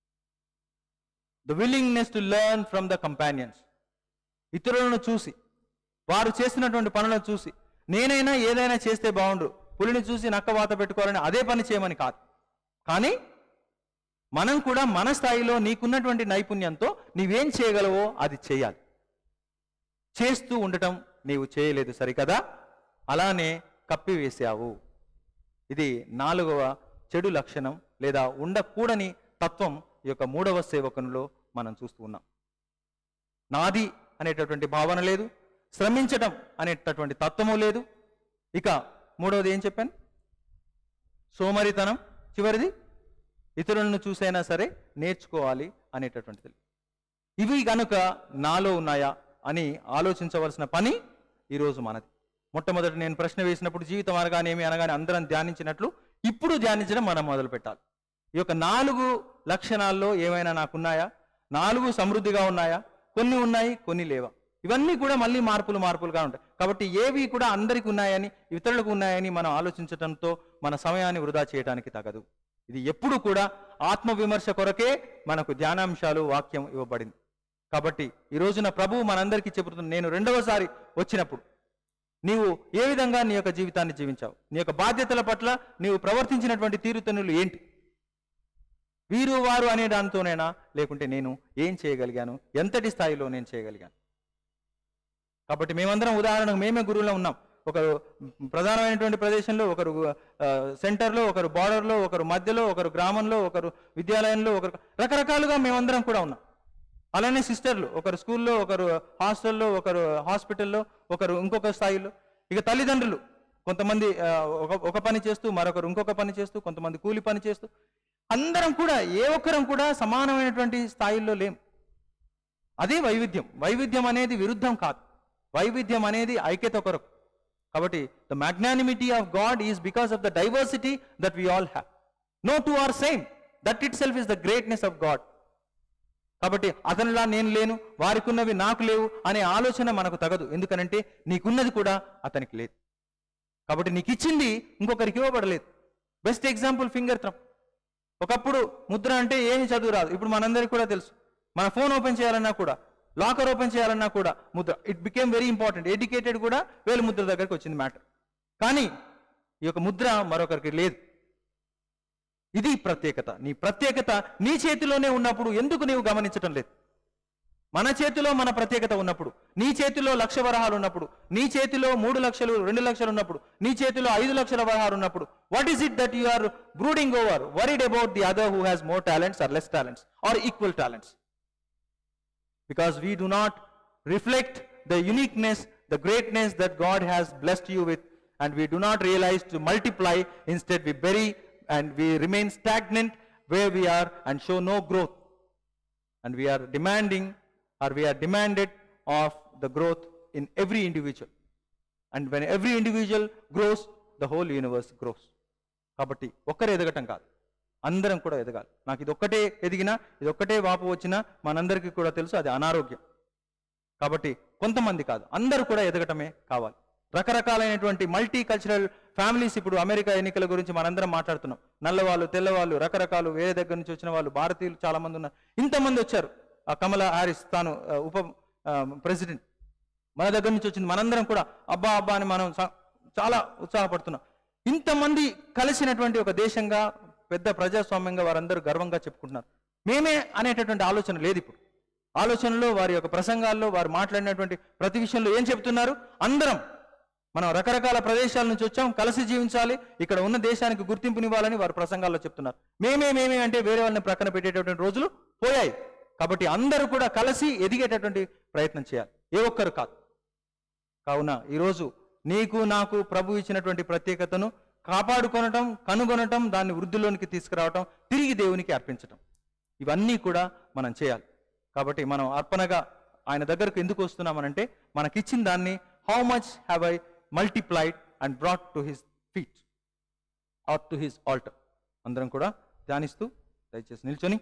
the willingness to learn from the companions ఇతరులను చూసి వారు చేస్తున్నటువంటి పనులను చూసి నేనైనా ఏదైనా చేస్తే బాగుండు పులిని చూసి నక్క వాత పెట్టుకోవాలని అదే పని చేయమని కాదు కానీ మనం కూడా మన స్థాయిలో నీకున్నటువంటి నైపుణ్యంతో నీవేం చేయగలవో అది చేయాలి చేస్తూ ఉండటం నీవు చేయలేదు సరికదా అలానే కప్పివేశావు ఇది నాలుగవ చెడు లక్షణం లేదా ఉండకూడని తత్వం ఈ యొక్క మూడవ సేవకునిలో మనం చూస్తూ ఉన్నాం నాది అనేటటువంటి భావన లేదు శ్రమించటం అనేటటువంటి తత్వము లేదు ఇక మూడవది ఏం చెప్పాను సోమరితనం చివరిది ఇతరులను చూసైనా సరే నేర్చుకోవాలి అనేటటువంటిది ఇవి గనుక నాలో ఉన్నాయా అని ఆలోచించవలసిన పని ఈరోజు మనది మొట్టమొదటి నేను ప్రశ్న వేసినప్పుడు జీవితం అనగానేమి అనగానే అందరం ధ్యానించినట్లు ఇప్పుడు ధ్యానించడం మనం మొదలు పెట్టాలి ఈ యొక్క నాలుగు లక్షణాల్లో ఏమైనా నాకున్నాయా నాలుగు సమృద్ధిగా ఉన్నాయా కొన్ని ఉన్నాయి కొన్ని లేవా ఇవన్నీ కూడా మళ్ళీ మార్పులు మార్పులుగా ఉంటాయి కాబట్టి ఏవి కూడా అందరికి ఉన్నాయని ఇతరులకు ఉన్నాయని మనం ఆలోచించడంతో మన సమయాన్ని వృధా చేయడానికి తగదు ఇది ఎప్పుడు కూడా ఆత్మ విమర్శ కొరకే మనకు ధ్యానాంశాలు వాక్యం ఇవ్వబడింది కాబట్టి ఈ రోజున ప్రభువు మనందరికీ చెబుతుంది నేను రెండవసారి వచ్చినప్పుడు నీవు ఏ విధంగా నీ యొక్క జీవితాన్ని జీవించావు నీ యొక్క బాధ్యతల పట్ల నీవు ప్రవర్తించినటువంటి తీరుతనులు ఏంటి వీరు వారు అనే దానితోనేనా లేకుంటే నేను ఏం చేయగలిగాను ఎంతటి స్థాయిలో నేను చేయగలిగాను కాబట్టి మేమందరం ఉదాహరణకు మేమే గురువులో ఉన్నాం ఒకరు ప్రధానమైనటువంటి ప్రదేశంలో ఒకరు ఆ, సెంటర్లో ఒకరు బార్డర్లో ఒకరు మధ్యలో ఒకరు గ్రామంలో ఒకరు విద్యాలయంలో ఒకరు రకరకాలుగా మేమందరం కూడా ఉన్నాం అలానే సిస్టర్లు ఒకరు స్కూల్లో ఒకరు హాస్టల్లో ఒకరు హాస్పిటల్లో ఒకరు ఇంకొక స్థాయిలో ఇక తల్లిదండ్రులు కొంతమంది ఆ, ఒక ఒక పని చేస్తూ మరొకరు ఇంకొక పని చేస్తూ కొంతమంది కూలి పని చేస్తూ అందరం కూడా ఏ ఒక్కరం కూడా సమానమైనటువంటి స్థాయిల్లో లేం అదే వైవిధ్యం వైవిధ్యం అనేది విరుద్ధం కాదు వైవిధ్యం అనేది ఐక్యత కొరకు కాబట్టి the magnanimity of God is because of the diversity that we all have no to are same that itself is the greatness of God కాబట్టి అతనిలా నేను లేను వారికి ఉన్నవి నాకు లేవు అనే ఆలోచన మనకు తగదు ఎందుకనంటే నీకున్నది కూడా అతనికి లేదు కాబట్టి నీకు ఇచ్చింది ఇంకొకరికి ఇవ్వబడలేదు బెస్ట్ ఎగ్జాంపుల్ ఫింగర్ థ్రమ్ ఒకప్పుడు ముద్ర అంటే ఏమి చదువు రాదు ఇప్పుడు మనందరికీ కూడా తెలుసు మన ఫోన్ ఓపెన్ చేయాలన్నా కూడా లాకర్ ఓపెన్ చేయాలన్నా కూడా ముద్ర it became very important educated కూడా వేలు ముద్ర దగ్గరికి వచ్చింది మ్యాటర్ కానీ ఈ యొక్క ముద్ర మరొకరికి లేదు ఇది ప్రత్యేకత నీ ప్రత్యేకత నీ చేతిలోనే ఉన్నప్పుడు ఎందుకు నీవు గమనించటం లేదు మన చేతిలో మన ప్రత్యేకత ఉన్నప్పుడు నీ చేతిలో లక్ష వరహాలు ఉన్నప్పుడు నీ చేతిలో మూడు లక్షలు రెండు లక్షలు ఉన్నప్పుడు నీ చేతిలో ఐదు లక్షల వరహాలు ఉన్నప్పుడు what is it that you are brooding over worried about the other who has more talents or less talents or equal talents because we do not reflect the uniqueness, the greatness that God has blessed you with, and we do not realize to multiply. Instead, we bury and we remain stagnant where we are and show no growth. And we are demanding, or we are demanded of the growth in every individual and when every individual grows the whole universe grows కాబట్టి ఒక్కరు ఎదగటం కాదు అందరం కూడా ఎదగాలి నాకు ఇది ఒక్కటే ఎదిగినా ఇది ఒక్కటే వాపు వచ్చినా మనందరికీ కూడా తెలుసు అది అనారోగ్యం కాబట్టి కొంతమంది కాదు అందరూ కూడా ఎదగటమే కావాలి రకరకాలైనటువంటి మల్టీ కల్చరల్ ఫ్యామిలీస్ ఇప్పుడు అమెరికా ఎన్నికల గురించి మనందరం మాట్లాడుతున్నాం నల్లవాళ్ళు తెల్లవాళ్ళు రకరకాలు వేరే దగ్గర నుంచి వచ్చిన వాళ్ళు భారతీయులు చాలా మంది ఉన్నారు ఇంతమంది వచ్చారు ఆ కమలా హారిస్ తాను ఆ, ఉప ప్రెసిడెంట్ మన దగ్గర నుంచి వచ్చింది మనందరం కూడా అబ్బా అబ్బా అని మనం స- చాలా ఉత్సాహపడుతున్నాం ఇంతమంది కలిసినటువంటి ఒక దేశంగా పెద్ద ప్రజాస్వామ్యంగా వారందరూ గర్వంగా చెప్పుకుంటున్నారు మేమే అనేటటువంటి ఆలోచన లేదు ఇప్పుడు ఆలోచనలో వారి యొక్క ప్రసంగాల్లో వారు మాట్లాడినటువంటి ప్రతి విషయంలో ఏం చెప్తున్నారు అందరం మనం రకరకాల ప్రదేశాల నుంచి వచ్చాం కలిసి జీవించాలి ఇక్కడ ఉన్న దేశానికి గుర్తింపునివ్వాలని వారు ప్రసంగాల్లో చెప్తున్నారు మేమే మేమే అంటే వేరే వాళ్ళని ప్రక్కన పెట్టేటటువంటి రోజులు పోయాయి కాబట్టి అందరూ కూడా కలిసి ఎదిగేటటువంటి ప్రయత్నం చేయాలి ఏ ఒక్కరు కాదు కావున ఈరోజు నీకు నాకు ప్రభు ఇచ్చినటువంటి ప్రత్యేకతను కాపాడుకొనటం కనుగొనటం దాన్ని వృద్ధిలోనికి తీసుకురావటం తిరిగి దేవునికి అర్పించటం ఇవన్నీ కూడా మనం చేయాలి కాబట్టి మనం అర్పణగా ఆయన దగ్గరకు ఎందుకు వస్తున్నామనంటే మనకిచ్చిన దాన్ని how much have I multiplied and brought to his feet or to his altar అందరం కూడా ధ్యానిస్తూ దయచేసి నిల్చొని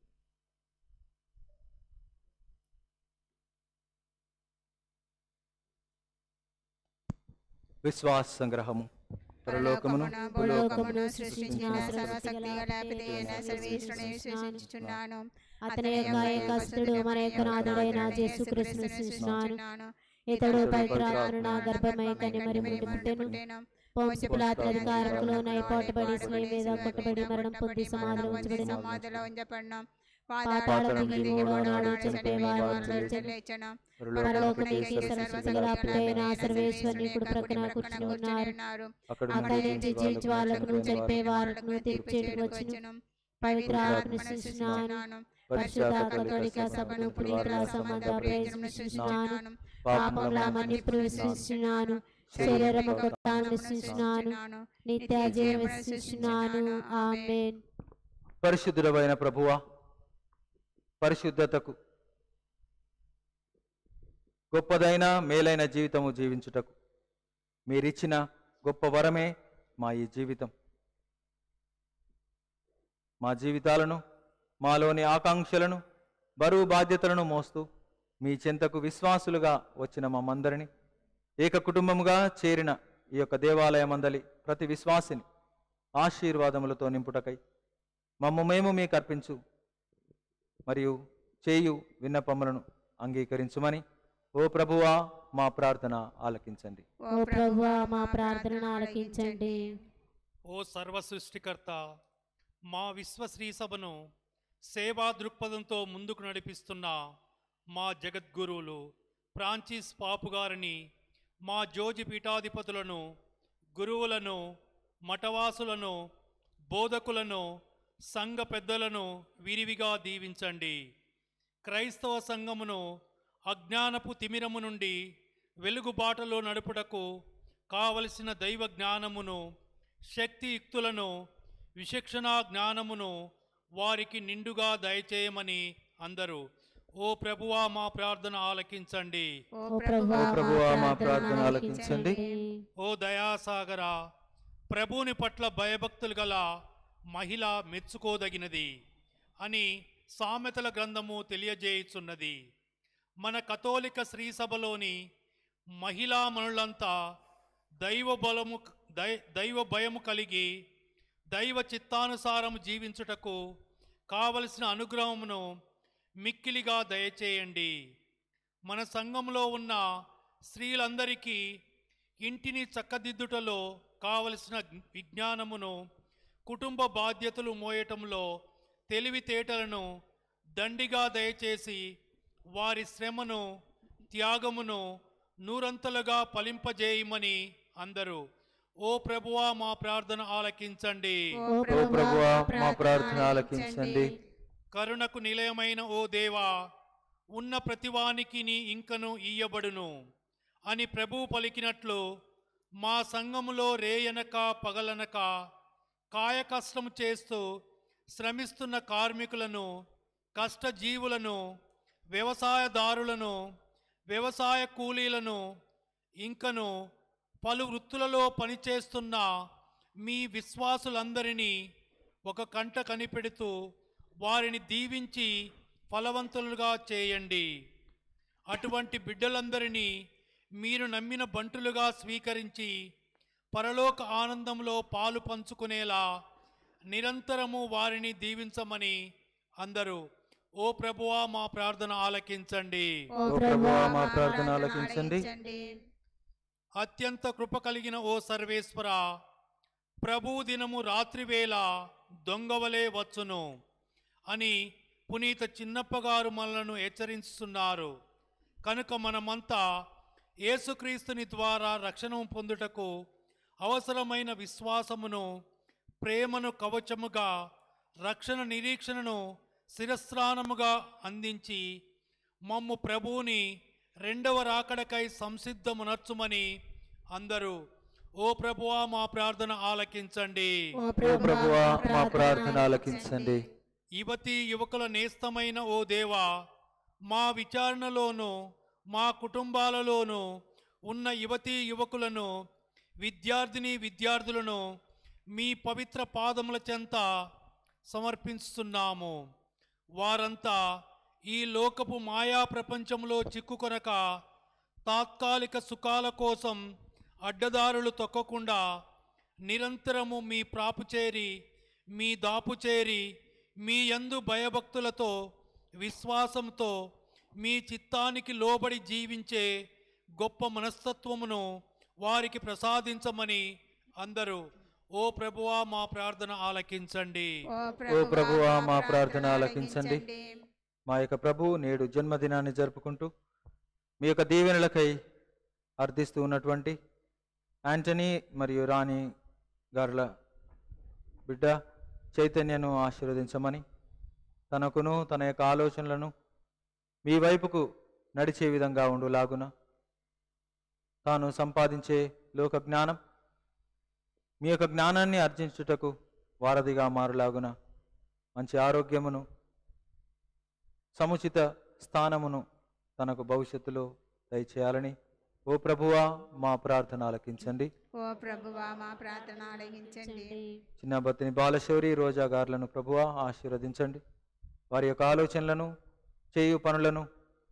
విశ్వాస సంగ్రహము పరలోకమును భూలోకమును సృష్టించిన సర్వశక్తి గల పితైన సర్వేశ్వరుని విశ్వసించుచున్నాను అతని యొక్క ఏకస్తుడు మన యొక్క నాథుడైన యేసుక్రీస్తును సృష్టించున్నాను ఇతడు పవిత్రాత్మను నా గర్భమై కని మరి ముందు పుట్టెను పొంచి పిలాతుల అధికారంలో నైపాటుబడి స్వయం మీద కొట్టబడి మరణం పొంది సమాధిలో ఉంచబడిన సమాధిలో ఉంచబడిన పాతాళం దిగి మూడో నాడు చనిపోయేవారు లేచన పరలోకనికి సర్వశక్తి గల పితైన సర్వేశ్వరుని కుడి ప్రక్కన కూర్చుని ఉన్నారు అక్కడ అక్కడి నుంచి జీవించి వాళ్ళకును చనిపోయే వారికి తీర్పు చేయడానికి వచ్చును పవిత్ర ఆత్మను సృష్టించినాను పరిశుద్ధ కథోలిక సభను పునీతుల సంబంధ ప్రయోజనం సృష్టించినాను పాపముల మన్నిపును విశ్వసిస్తున్నాను శరీరము కొత్తాను విశ్వసిస్తున్నాను నిత్య జీవం విశ్వసిస్తున్నాను ఆమేన్ పరిశుద్ధుడమైన ప్రభువా పరిశుద్ధతకు గొప్పదైన మేలైన జీవితము జీవించుటకు మీరిచ్చిన గొప్ప వరమే మా ఈ జీవితం మా జీవితాలను మాలోని ఆకాంక్షలను బరువు బాధ్యతలను మోస్తూ మీ చెంతకు విశ్వాసులుగా వచ్చిన మమ్మందరిని ఏక కుటుంబముగా చేరిన ఈ యొక్క దేవాలయమందలి ప్రతి విశ్వాసిని ఆశీర్వాదములతో నింపుటకై మమ్ము మేము మీకు అర్పించు మరియు చేయు విన్నపములను అంగీకరించుమని ఓ ప్రభువా మా ప్రార్థన ఆలకించండి ఓ ప్రభువా మా ప్రార్థనను ఆలకించండి ఓ సర్వ సృష్టికర్త మా విశ్వశ్రీ సభను సేవా దృక్పథంతో ముందుకు నడిపిస్తున్న మా జగద్గురువులు ఫ్రాన్సిస్ పాపు గారిని మా జోజి పీఠాధిపతులను గురువులను మఠవాసులను బోధకులను సంఘ పెద్దలను విరివిగా దీవించండి క్రైస్తవ సంఘమును అజ్ఞానపు తిమిరము నుండి వెలుగుబాటలో నడుపుటకు కావలసిన దైవ జ్ఞానమును శక్తియుక్తులను విచక్షణా జ్ఞానమును వారికి నిండుగా దయచేయమని అందరూ ఓ ప్రభువా మా ప్రార్థన ఆలకించండి ఓ ప్రభువా ఓ ప్రభువా మా మా ప్రార్థన ప్రార్థన ఆలకించండి ఓ దయాసాగర ప్రభుని పట్ల భయభక్తులు గల మహిళ మెచ్చుకోదగినది అని సామెతల గ్రంథము తెలియజేయుచున్నది మన కథోలిక శ్రీసభలోని మహిళా మనులంతా దైవ బలము దై దైవ భయము కలిగి దైవ చిత్తానుసారం జీవించుటకు కావలసిన అనుగ్రహమును మిక్కిలిగా దయచేయండి మన సంఘంలో ఉన్న స్త్రీలందరికీ ఇంటిని చక్కదిద్దుటలో కావలసిన విజ్ఞానమును కుటుంబ బాధ్యతలు మోయటంలో తెలివితేటలను దండిగా దయచేసి వారి శ్రమను త్యాగమును నూరంతలుగా ఫలింపజేయమని అందరూ ఓ ప్రభువా మా ప్రార్థన ఆలకించండి ఓ ఓ ప్రభువా మా ప్రార్థన ఆలకించండి కరుణకు నిలయమైన ఓ దేవా ఉన్న ప్రతివానికి నీ ఇంకను ఇయ్యబడును అని ప్రభువు పలికినట్లు మా సంఘములో రేయనక పగలనక కాయ కష్టము చేస్తూ శ్రమిస్తున్న కార్మికులను కష్టజీవులను వ్యవసాయదారులను వ్యవసాయ కూలీలను ఇంకను పలు వృత్తులలో పనిచేస్తున్న మీ విశ్వాసులందరినీ ఒక కంట కనిపెడుతూ వారిని దీవించి ఫలవంతులుగా చేయండి అటువంటి బిడ్డలందరినీ మీరు నమ్మిన బంటులుగా స్వీకరించి పరలోక ఆనందంలో పాలు పంచుకునేలా నిరంతరము వారిని దీవించమని అందరూ ఓ ప్రభువా మా ప్రార్థన ఆలకించండి ఓ ఓ ప్రభువా ప్రభువా మా మా ప్రార్థన ప్రార్థన ఆలకించండి ఆలకించండి. అత్యంత కృప కలిగిన ఓ సర్వేశ్వర ప్రభు దినము రాత్రివేళ దొంగవలే వచ్చును అని పునీత చిన్నప్ప గారు మనలను హెచ్చరిస్తున్నారు కనుక మనమంతా యేసుక్రీస్తుని ద్వారా రక్షణ పొందుటకు అవసరమైన విశ్వాసమును ప్రేమను కవచముగా రక్షణ నిరీక్షణను శిరస్త్రానముగా అందించి మమ్ము ప్రభువుని రెండవ రాకడకై సంసిద్ధమునర్చుమని అందరూ ఓ ప్రభువా మా ప్రార్థన ఆలకించండి ఓ ఓ ప్రభువా ప్రభువా మా మా ప్రార్థన ప్రార్థన ఆలకించండి యువతి యువకుల నేస్తమైన ఓ దేవా మా విచారణలోను మా కుటుంబాలలోను ఉన్న యువతీ యువకులను విద్యార్థిని విద్యార్థులను మీ పవిత్ర పాదముల చెంత సమర్పిస్తున్నాము వారంతా ఈ లోకపు మాయా ప్రపంచంలో చిక్కుకొనక తాత్కాలిక సుఖాల కోసం అడ్డదారులు తొక్కకుండా నిరంతరము మీ ప్రాపు చేరి మీ దాపు చేరి మీ యందు భయభక్తులతో విశ్వాసంతో మీ చిత్తానికి లోబడి జీవించే గొప్ప మనస్తత్వమును వారికి ప్రసాదించమని అందరూ ఓ ప్రభువా మా ప్రార్థన ఆలకించండి ఓ ప్రభువా మా ప్రార్థన ఆలకించండి మా యొక్క ప్రభు నేడు జన్మదినాన్ని జరుపుకుంటూ మీ యొక్క దీవెనలకై అర్థిస్తూ ఉన్నటువంటి యాంటనీ మరియు రాణి గారుల బిడ్డ చైతన్యను ఆశీర్వదించమని తనకును తన యొక్క ఆలోచనలను మీ వైపుకు నడిచే విధంగా ఉండులాగున తాను సంపాదించే లోక జ్ఞానం మీ యొక్క జ్ఞానాన్ని ఆర్జించుటకు వారధిగా మారులాగున మంచి ఆరోగ్యమును సముచిత స్థానమును తనకు భవిష్యత్తులో దయచేయాలని ఓ ప్రభువా మా ప్రార్థన ఆలకించండి ఓ ప్రభువా మా ప్రార్థన ఆలకించండి చిన్న బతిని బాలశౌరి రోజా గారులను ప్రభువా ఆశీర్వదించండి వారి యొక్క ఆలోచనలను చేయు పనులను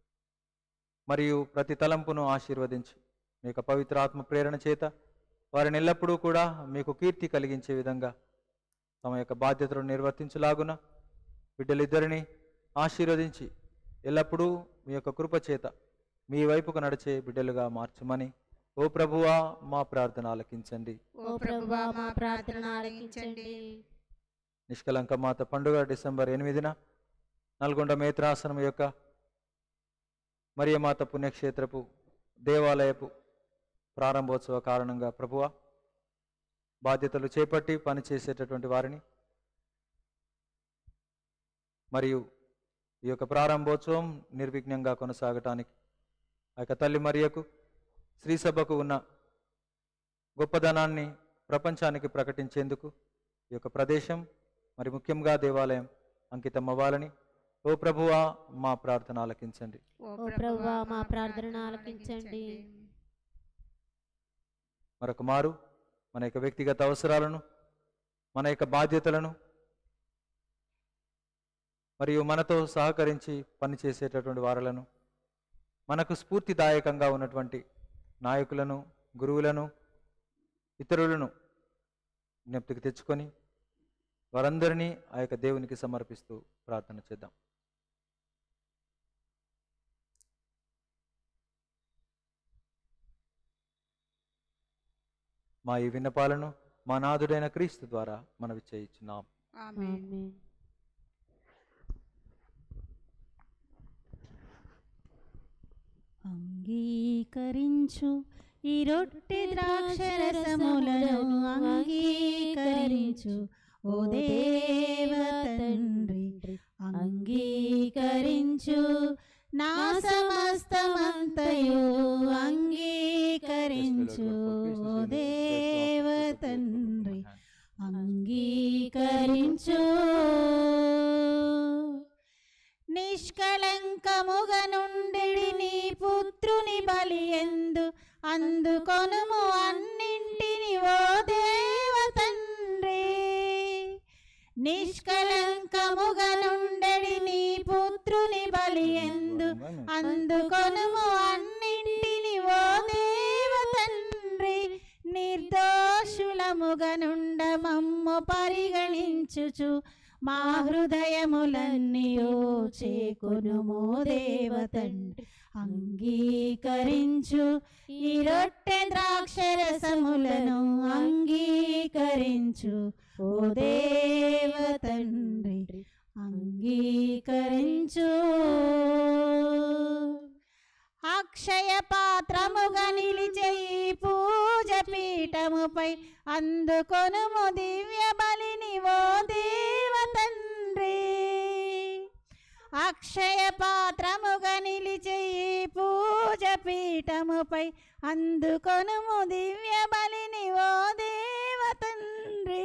మరియు ప్రతి తలంపును ఆశీర్వదించి మీ యొక్క పవిత్ర ఆత్మ ప్రేరణ చేత వారిని ఎల్లప్పుడూ కూడా మీకు కీర్తి కలిగించే విధంగా తమ యొక్క బాధ్యతలను నిర్వర్తించలాగున బిడ్డలిద్దరిని ఆశీర్వదించి ఎల్లప్పుడూ మీ యొక్క కృప చేత మీ వైపుకు నడిచే బిడ్డలుగా మార్చమని ఓ ప్రభువా మా ప్రార్థన ఆలకించండి ఓ ప్రభువా మా ప్రార్థన ఆలకించండి నిష్కలంక మాత పండుగ డిసెంబర్ ఎనిమిదిన నల్గొండ మేత్రాసనం యొక్క మరియమాత పుణ్యక్షేత్రపు దేవాలయపు ప్రారంభోత్సవ కారణంగా ప్రభువ బాధ్యతలు చేపట్టి పనిచేసేటటువంటి వారిని మరియు ఈ యొక్క ప్రారంభోత్సవం నిర్విఘ్నంగా కొనసాగటానికి ఆ యొక్క తల్లి మరియకు శ్రీసభకు ఉన్న గొప్పదనాన్ని ప్రపంచానికి ప్రకటించేందుకు ఈ యొక్క ప్రదేశం మరి ముఖ్యంగా దేవాలయం అంకితం అవ్వాలని ఓ ప్రభువా మా ప్రార్థన ఆలకించండి ఓ ప్రభువా మా ప్రార్థన ఆలకించండి మరొక మారు మన యొక్క వ్యక్తిగత అవసరాలను మన యొక్క బాధ్యతలను మరియు మనతో సహకరించి పనిచేసేటటువంటి వారలను మనకు స్ఫూర్తిదాయకంగా ఉన్నటువంటి నాయకులను గురువులను ఇతరులను జ్ఞప్తికి తెచ్చుకొని వారందరినీ ఆ యొక్క దేవునికి సమర్పిస్తూ ప్రార్థన చేద్దాం మా ఈ విన్నపాలను మా నాథుడైన క్రీస్తు ద్వారా మనవి చేయించున్నాం ఆమేన్ ఆమేన్. అంగీకరించు ఈ రొట్టె ద్రాక్షరసములను అంగీకరించు ఓ దేవ తండ్రి అంగీకరించు నా సమస్తమంతయు అంగీకరించు ఓ దేవ తండ్రి అంగీకరించు నిష్కళంకముగ నుండి నీ పుత్రు నిష్కలంకముగా నుండడి నీ పుత్రుని బలి ఎందు అందుకొనుము అన్నింటిని ఓ దేవ తండ్రి నిర్దోషులముగా నుండ మమ్ము పరిగణించుచు మా హృదయములన్నీయో చేకొనుమో దేవ తండ్రి అంగీకరించు ఈ రొట్టె ద్రాక్షరసములను అంగీకరించు ఓ దేవ తండ్రి అంగీకరించు అక్షయ పాత్రముగా నిలిచే ఈ పూజ పీఠముపై అందుకొనుము దివ్య బలిని ఓ దేవ తండ్రి అక్షయ పాత్రముగా నిలిచే ఈ పూజ పీఠముపై అందుకొనుము దివ్య బలిని ఓ దేవ తండ్రి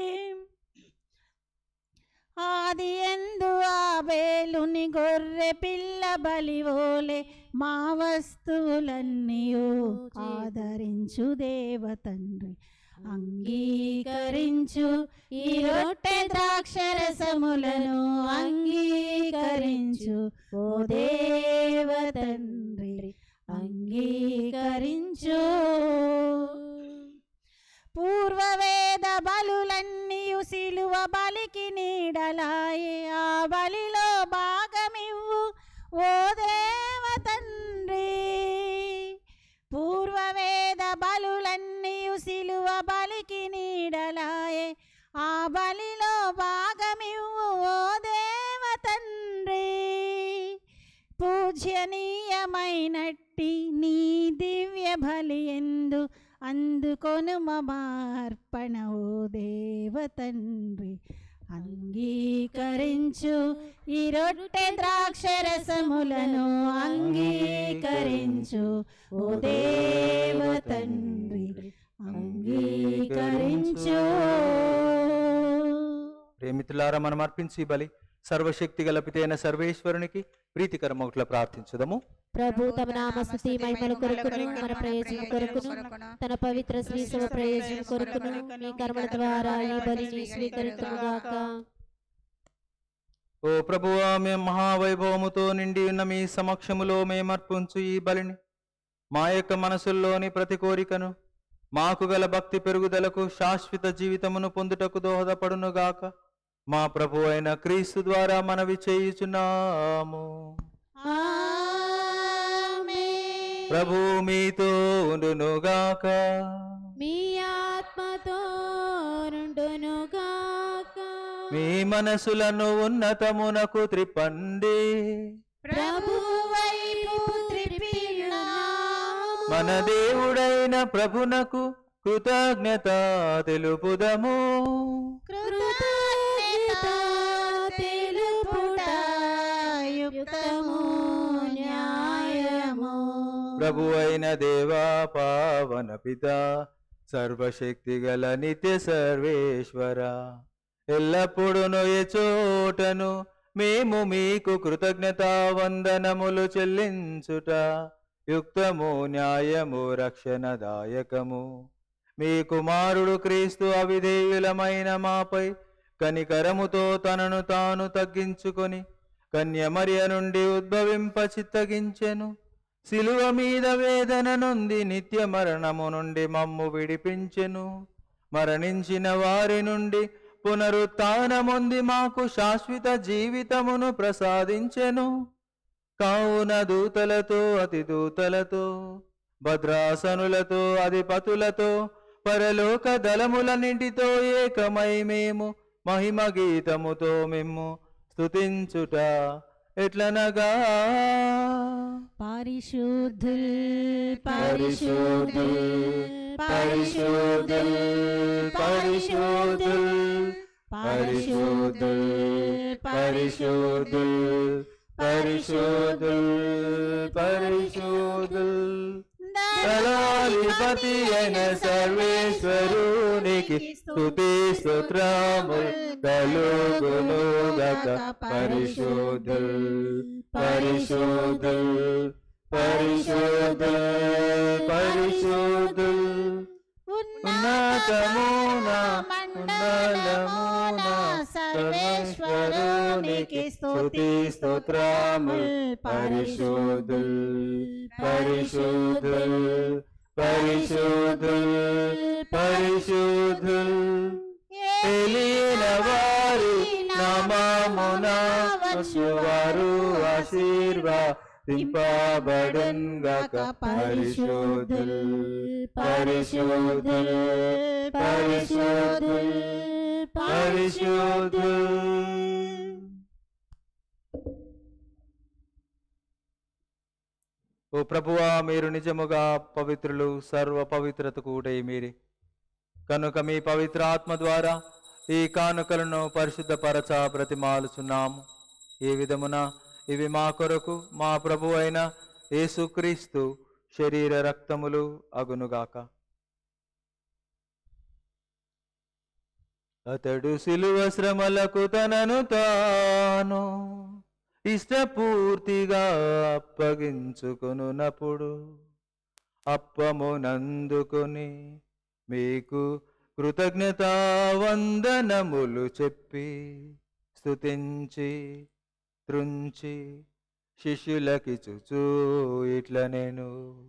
ఆది ఎందు ఆబేలుని గొర్రె పిల్ల బలివోలే మా వస్తువులన్నీ ఆదరించు దేవ తండ్రి అంగీకరించు ఈ రొట్టె ద్రాక్షరసములను అంగీకరించు ఓ దేవ తండ్రి అంగీకరించు పూర్వవేద బలులన్నీయు సిలువ బలికి నీడలాయే ఆ బలిలో భాగమివ్వు ఓ దేవ తండ్రి పూర్వవేద బలులన్నీయు సిలువ బలికి నీడలాయే ఆ బలిలో భాగమివ్వు ఓ దేవ తండ్రి పూజ్యనీయమైనట్టి నీ దివ్య బలి ఎందు అందుకొను మమార్పణ ఓ దేవ తండ్రి అంగీకరించు ఈ రొట్టె ద్రాక్షరసములను అంగీకరించు ఓ దేవ తండ్రి అంగీకరించు ప్రేమితులారా మనం అర్పించి ఈ బలి సర్వశక్తి గలపితైన సర్వేశ్వరునికి ప్రీతికరమొకట్ల ప్రార్థించుదము ప్రభు తమ నామ స్థుతి మహిమల కొరకును మన ప్రయోజనం కొరకును తన పవిత్ర శ్రీసభ ప్రయోజనం కొరకును మీ కర్మల ద్వారా ఈ బలిని స్వీకరించుగాక ఓ ప్రభువా మేము మహావైభవముతో నిండి ఉన్న మీ సమక్షములో మేమర్పించు ఈ బలిని మా యొక్క మనసుల్లోని ప్రతి కోరికను మాకు గల భక్తి పెరుగుదలకు శాశ్వత జీవితమును పొందుటకు దోహదపడునుగాక మా ప్రభు అయిన క్రీస్తు ద్వారా మనవి చేయుచున్నాము ఆమేన్. ప్రభు మీతో ఉండునుగాక మీ ఆత్మతో నుండునుగాక మీ మనసులను ఉన్నతమునకు త్రిప్పండి ప్రభు వైపు త్రిప్పియున్నాము. మన దేవుడైన ప్రభునకు కృతజ్ఞత తెలుపుదము కృతజ్ఞత తెలుపుట యుక్తము న్యాయము ప్రభు అయిన దేవా పావన పిత సర్వశక్తి గల నిత్య సర్వేశ్వర ఎల్లప్పుడూ ఏ చోటను మేము మీకు కృతజ్ఞత వందనములు చెల్లించుట యుక్తము న్యాయము రక్షణదాయకము మీ కుమారుడు క్రీస్తు అవిధేయులమైన మాపై కనికరముతో తనను తాను తగ్గించుకొని కన్యమర్య నుండి ఉద్భవింప చిత్తగించెను శిలువ మీద వేదన నొంది నిత్య మరణము నుండి మమ్ము విడిపించెను మరణించిన వారి నుండి పునరుత్నమొంది మాకు శాశ్వత జీవితమును ప్రసాదించెను కావున దూతలతో అతి దూతలతో భద్రాసనులతో అధిపతులతో పరలోక దళములన్నింటితో ఏకమై మేము మహిమ గీతముతో మేము స్తుతించుట ఎట్లనగా పరిశుద్ధుల్ పరిశుద్ధుల్ పరిశుద్ధుల్ పరిశుద్ధుల్ పరిశుద్ధుల్ పరిశుద్ధుల్ పరిశుద్ధుల్ పరిశుద్ధుల్ దళాధిపతి అయిన సర్వేశ్వరునికి స్తుతి స్తోత్రముల్ కలుగునుగక పరిశుద్ధుల్ పరిశుద్ధుల్ పరిశుద్ధుల్ పరిశుద్ధుల్ ఉన్నతమున మండలమున సర్వేశ్వరునికి స్తుతి స్తోత్రముల్ పరిశుద్ధుల్ పరిశుద్ధుల్ పరిశుద్ధుల్ పరిశుద్ధుల్ తెలియన వారి నామమున వచ్చువారు ఆశీర్వాదింపబడున్ గాక పరిశుద్ధుల్ పరిశుద్ధుల్ పరిశుద్ధుల్ పరిశుద్ధుల్ ఓ ప్రభువా మీరు నిజముగా పవిత్రులు సర్వ పవిత్రతకు ఊటై మీరే కనుక మీ పవిత్ర ఆత్మ ద్వారా ఈ కానుకలను పరిశుద్ధపరచ బ్రతిమాలుచున్నాము ఈ విధమున ఇవి మా కొరకు మా ప్రభు అయిన యేసుక్రీస్తు శరీర రక్తములు అగునుగాక అతడు సిలువ శ్రమలకు తనను తాను ఇష్టపూర్తిగా అప్పగించుకొనునప్పుడు అప్పమునందుకొని మీకు కృతజ్ఞత వందనములు చెప్పి స్తుతించి త్రుంచి శిష్యులకిచుచూ ఇట్ల నేను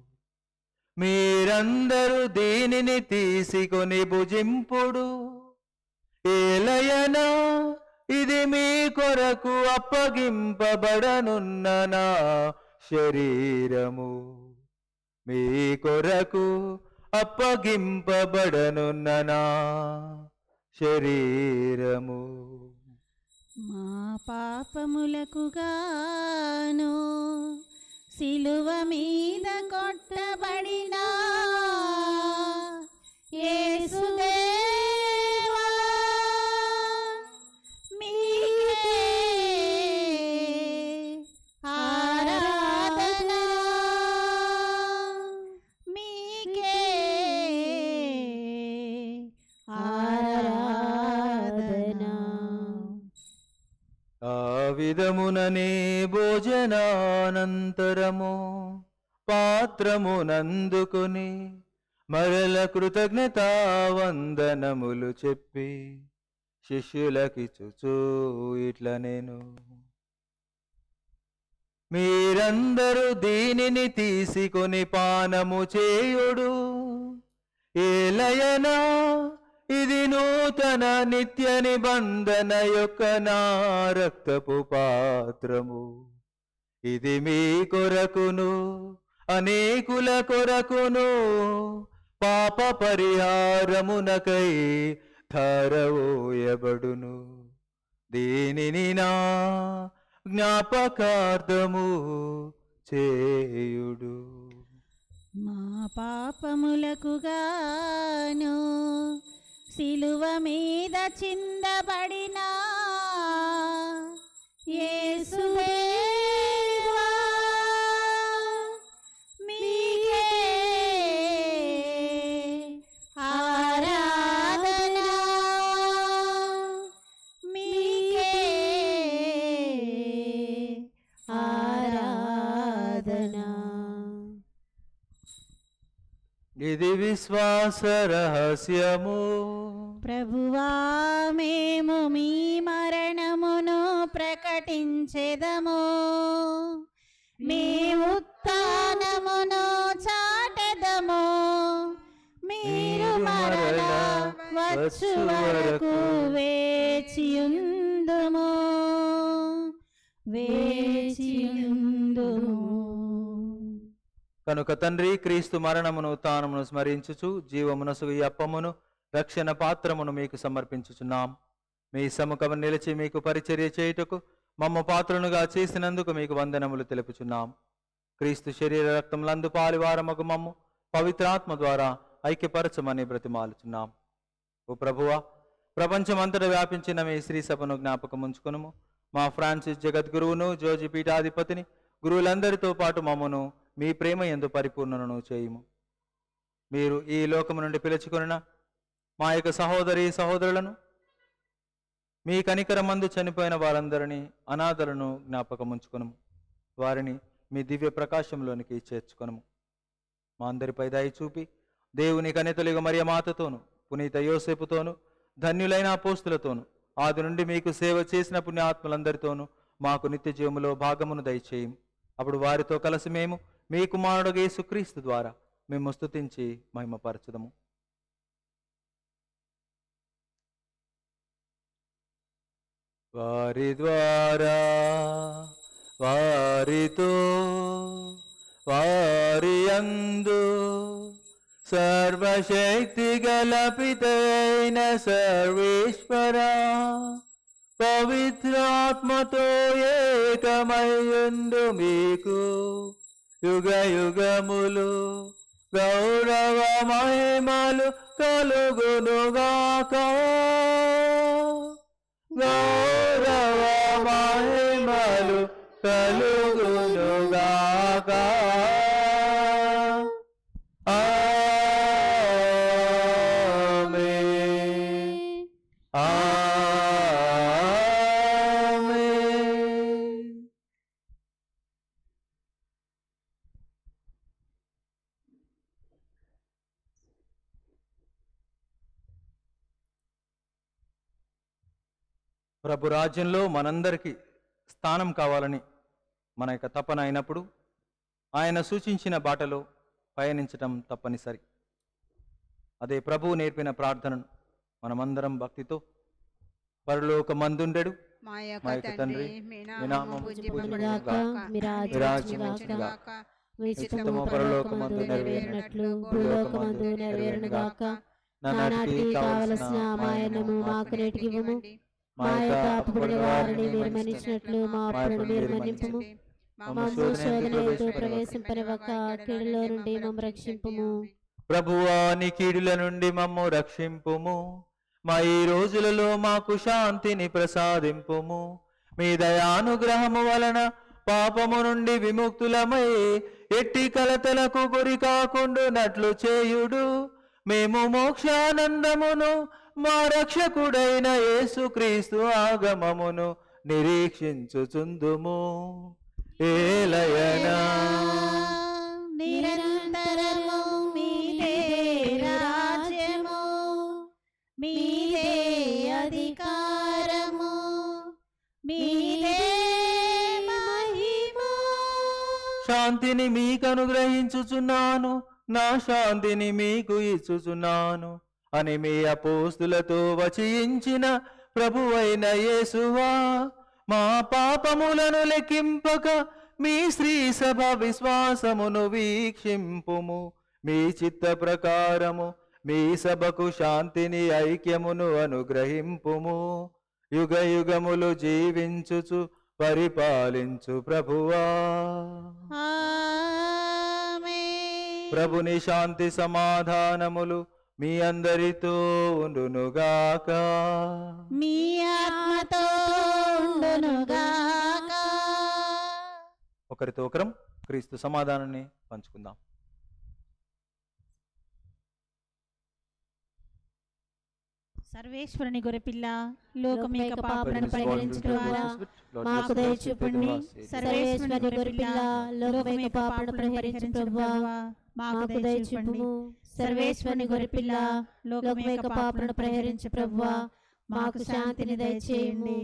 మీరందరూ దీనిని తీసుకొని భుజింపుడు ఏలయనా ఇది మీ కొరకు అప్పగింపబడనున్న నా శరీరము మీ కొరకు అప్పగింపబడనున్న నా శరీరము మా పాపములకు గాను సిలువ మీద కొట్టబడిన యేసుదేవా మీకే ఆరాధన మీకే ఆరాధన ఆ విధముననే భోజనానంతరము పాత్రమునందుకొని మరల కృతజ్ఞత వందనములు చెప్పి శిష్యులకి చుచూ ఇట్ల నేను మీరందరూ దీనిని తీసుకొని పానము చేయుడు ఏలయనా ఇది నూతన నిత్య నిబంధన యొక్క నా రక్తపు పాత్రము ఇది మీ కొరకును అనేకుల కొరకును పాప పరిహారమునకై ధారవోయబడును దీనిని నా జ్ఞాపకార్థము చేయుడు మా పాపములకు గాను సిలువ మీద చిందబడిన యేసుదేవా మీకే ఆరాధన మీకే ఆరాధన ఇది విశ్వాస రహస్యము ప్రభువా మేము మీ మరణమును ప్రకటించెదము మీ ఉత్థానమును చాటెదము మీరు మరల వచ్చు వరకు వేచియుందుము వేచియుందుము కనుక తండ్రి క్రీస్తు మరణమును తానమును స్మరించుచు జీవమునసుగు ఈ అప్పమును రక్షణ పాత్రమును మీకు సమర్పించుచున్నాం మీ సముఖము నిలిచి మీకు పరిచర్య చేయుటకు మమ్మ పాత్రనుగా చేసినందుకు మీకు వందనములు తెలుపుచున్నాం క్రీస్తు శరీర రక్తములందు పాలివారమగు మమ్ము పవిత్రాత్మ ద్వారా ఐక్యపరచమని బ్రతిమాలుచున్నాం ఓ ప్రభువా ప్రపంచమంతటా వ్యాపించిన మీ శ్రీ సభను జ్ఞాపకం ఉంచుకునుము మా ఫ్రాన్సిస్ జగద్గురువును జోజి పీఠాధిపతిని గురువులందరితో పాటు మమ్మను మీ ప్రేమ ఎందు పరిపూర్ణను చేయుము మీరు ఈ లోకము నుండి పిలుచుకొనిన మా యొక్క సహోదరి సహోదరులను మీ కనికరమందు చనిపోయిన వారందరినీ అనాథలను జ్ఞాపకం ఉంచుకొనుము వారిని మీ దివ్య ప్రకాశంలోనికి చేర్చుకొనుము మా అందరిపై దయ చూపి దేవుని కనితలుగా మరియ మాతతోను పునీత యోసేపుతోను ధన్యులైన అపోస్తులతోను ఆది నుండి మీకు సేవ చేసిన పుణ్యాత్ములందరితోనూ మాకు నిత్య జీవములో భాగమును దయచేయం అప్పుడు వారితో కలిసి మేము మీ కుమారుడు యేసుక్రీస్తు ద్వారా మేము స్తుతించి మహిమపరచదము వారి ద్వారా వారితో వారి అందు సర్వశక్తి గల పితైన సర్వేశ్వర పవిత్రాత్మతో ఏకమయ్యుండు మీకు యుగ యుగములు గౌరవ మహిమలు కలుగునుగాక గౌరవ మహిమలు కలుగునుగాక ఆమేన్. ఆమేన్. ప్రభు రాజ్యంలో మనందరికీ స్థానం కావాలని మన యొక్క తపన అయినప్పుడు ఆయన సూచించిన బాటలో పయనించటం తప్పనిసరి అదే ప్రభువు నేర్పిన ప్రార్థనను మనమందరం భక్తితో పరలోక మందుండెడు మా మా యొక్క యొక్క తండ్రి తండ్రి, మీ మీ నామము నామము పూజింపబడుగాక పూజింపబడుగాక, మీ రాజ్యం రాజ్యముగాక మీ చిత్తము చిత్తము పరలోకమందు నెరవేరినట్లు భూలోకమందు నెరవేరునుగాక నానాటికి కావలసిన మాయనము మాకు నేటికివ్వము మా యొక్క అప్పుబడిన వారిని మీరు మన్నించినట్లు మా అప్పులను మీరు మన్నింపుము మా శోధనతో ప్రవేశింపనివ్వక కీడులో నుండి మమ్మ రక్షింపుము ప్రభువా నీ కీడుల నుండి మమ్ము రక్షింపుము మా ఈ రోజులలో మాకు శాంతిని ప్రసాదింపుము మీ దయానుగ్రహము వలన పాపము నుండి విముక్తులమై ఎట్టి కలతలకు గురి కాకుండునట్లు చేయుడు మేము మోక్షానందమును మా రక్షకుడైన యేసుక్రీస్తు ఆగమమును నిరీక్షించుచుందుము ఏలయనా నిరంతరము మీదే రాజ్యము మీదే అధికారము మీదే మహిమ శాంతిని మీకు అనుగ్రహించుచున్నాను నా శాంతిని మీకు ఇచ్చుచున్నాను అని మీ అపోస్తులతో వచించిన ప్రభువైన యేసువా మా పాపములను లెక్కింపక మీ శ్రీ సభ విశ్వాసమును వీక్షింపుము మీ చిత్త ప్రకారము మీ సభకు శాంతిని ఐక్యమును అనుగ్రహింపుము యుగ యుగములు జీవించుచు పరిపాలించు ప్రభువా ఆమేన్. ప్రభుని శాంతి సమాధానములు మీ అందరితో ఉండునుగాక మీ ఆత్మతో ఉండునుగాక ఒకరితో ఒకరం క్రీస్తు సమాధానాన్ని పంచుకుందాం సర్వేశ్వరుని గొర్రెపిల్ల లోకం యొక్క లోకం పాపలను యొక్క పరిహరించడం ద్వారా మాకు దయచూపండి సర్వేశ్వరి గొరిపిల్ల లోకం యొక్క పాపను పరిహరించు ప్రభువా మాకు దయచూపుము సర్వేశ్వరుని గొరిపిల్ల లోకం యొక్క పాపను పరిహరించు ప్రభువా మాకు శాంతిని దయచేయండి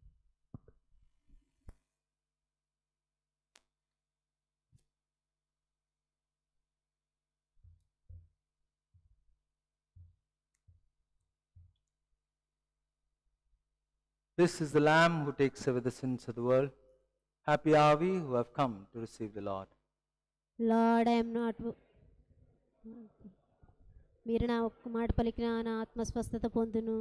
This is the Lamb who takes away the sins of the world. Happy are we who have come to receive the Lord. Lord I'm not మీరు నా ఒక్క మాట పలికిన నా ఆత్మ స్వస్థత పొందును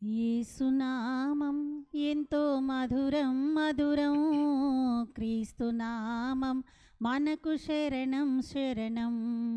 యేసునామం ఎంతో మధురం మధురం క్రీస్తునామం మనకు శరణం శరణం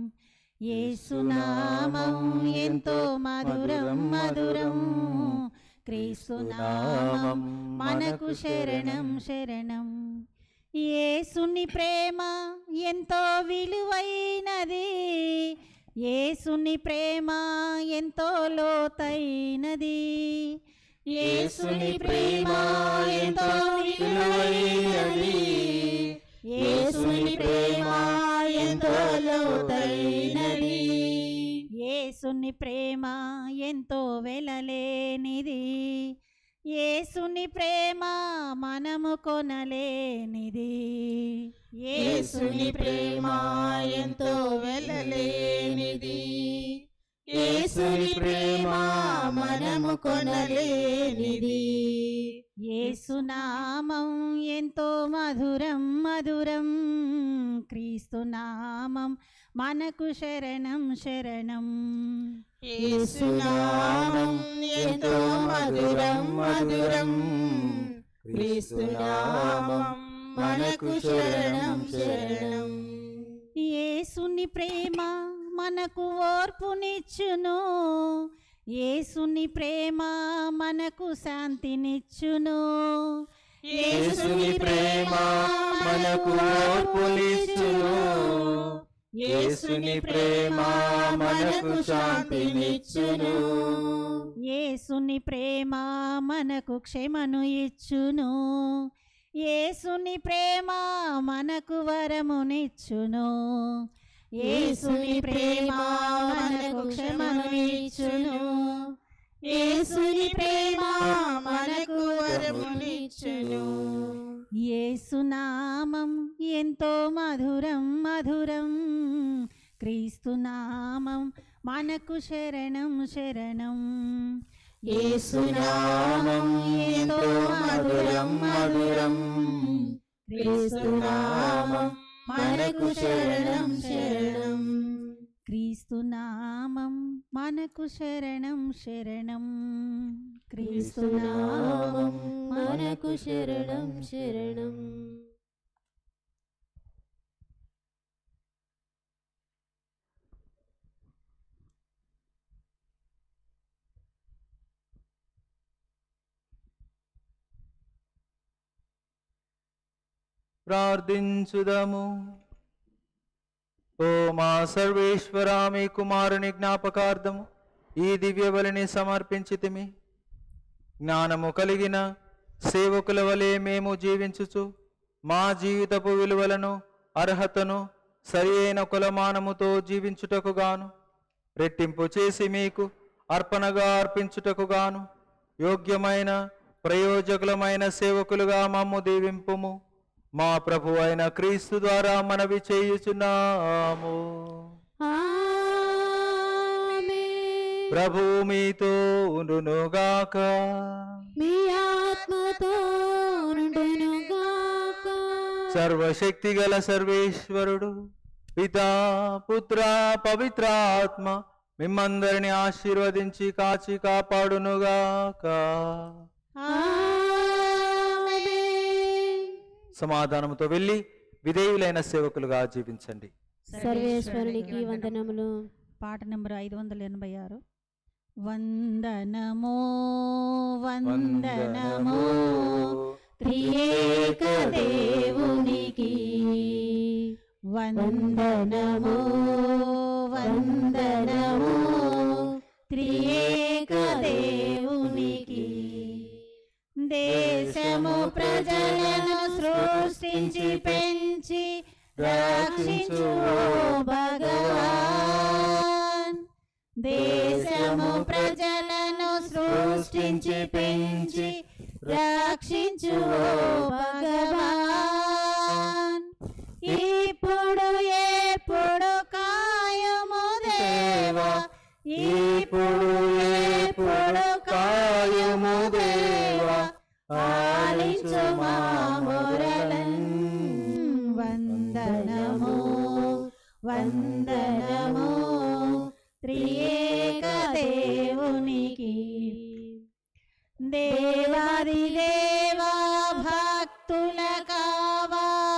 యేసునామం ఎంతో మధురం మధురం క్రీస్తునామం మనకు శరణం శరణం యేసుని ప్రేమ ఎంతో విలువైనది యేసుని ప్రేమ ఎంతో లోతైనది యేసుని ప్రేమ ఎంతో విలువైనది యేసుని ప్రేమ ఎంతో లోతైనది యేసుని ప్రేమ ఎంతో వెలలేనిది యేసుని ప్రేమ మనము కొనలేనిది యేసుని ప్రేమ ఎంతో వెలలేనిది యేసుని ప్రేమ మనము కొనలేనిది యేసునామం ఎంతో మధురం మధురం క్రీస్తునామం మనకు శరణం శరణం యేసునామం ఎంతో మధురం మధురం క్రీస్తునామం మనకు శరణం శరణం యేసుని ప్రేమ మనకు ఓర్పునిచ్చును యేసుని ప్రేమ మనకు శాంతినిచ్చును యేసుని ప్రేమ మనకు ఓర్పునిచ్చును యేసుని ప్రేమ మనకు శాంతినిచ్చును యేసుని ప్రేమ మనకు క్షమను ఇచ్చును యేసుని ప్రేమ మనకు వరమునిచ్చును యేసుని ప్రేమ మనకు క్షమను ఇచ్చును యేసుని ప్రేమ మనకు వరమునిచ్చును యేసునామం ఎంతో మధురం మధురం క్రీస్తునామం మనకు శరణం శరణం యేసునామం ఎంతో మధురం మధురం క్రీస్తునామం మనకు శరణం శరణం క్రీస్తునామం మనకు శరణం శరణం క్రీస్తునామం మనకు శరణం శరణం ప్రార్థించుదము ఓ మా సర్వేశ్వర మీ కుమారుని జ్ఞాపకార్థము ఈ దివ్య బలిని సమర్పించితిమి జ్ఞానము కలిగిన సేవకుల వలె మేము జీవించుచు మా జీవితపు విలువలను అర్హతను సరి అయిన కులమానముతో జీవించుటకు గాను రెట్టింపు చేసి మీకు అర్పణగా అర్పించుటకు గాను యోగ్యమైన ప్రయోజకులమైన సేవకులుగా మమ్ము దీవింపుము మా ప్రభు అయిన క్రీస్తు ద్వారా మనవి చేయుచున్నాము ఆమేన్. ప్రభు మీతో ఉండునుగాక మీ ఆత్మతో నుండునుగాక. సర్వశక్తి గల సర్వేశ్వరుడు పితా పుత్ర పవిత్రాత్మ మిమ్మందరిని ఆశీర్వదించి కాచి కాపాడునుగాక ఆమేన్. సమాధానముతో వెళ్ళి విధేయులైన సేవకులుగా జీవించండి సర్వేశ్వరునికి వందనములు పాట నెంబర్ ఐదు వందల ఎనభై ఆరు వందనమో వందనమో త్రియేక దేవునికి వందనమో వందనమో త్రియేక దేవునికి దేశము ప్రజలను సృష్టించి పెంచి రక్షించు ఓ భగవాన్ దేశము ప్రజలను సృష్టించి పెంచి రక్షించు ఓ భగవాన్ ఇప్పుడు ఎప్పుడు కాయము దేవా ఇప్పుడు ఎప్పుడు కాయము దేవా ఆలించు మా మొరలన్ వందనము వందనము త్రియేక దేవునికి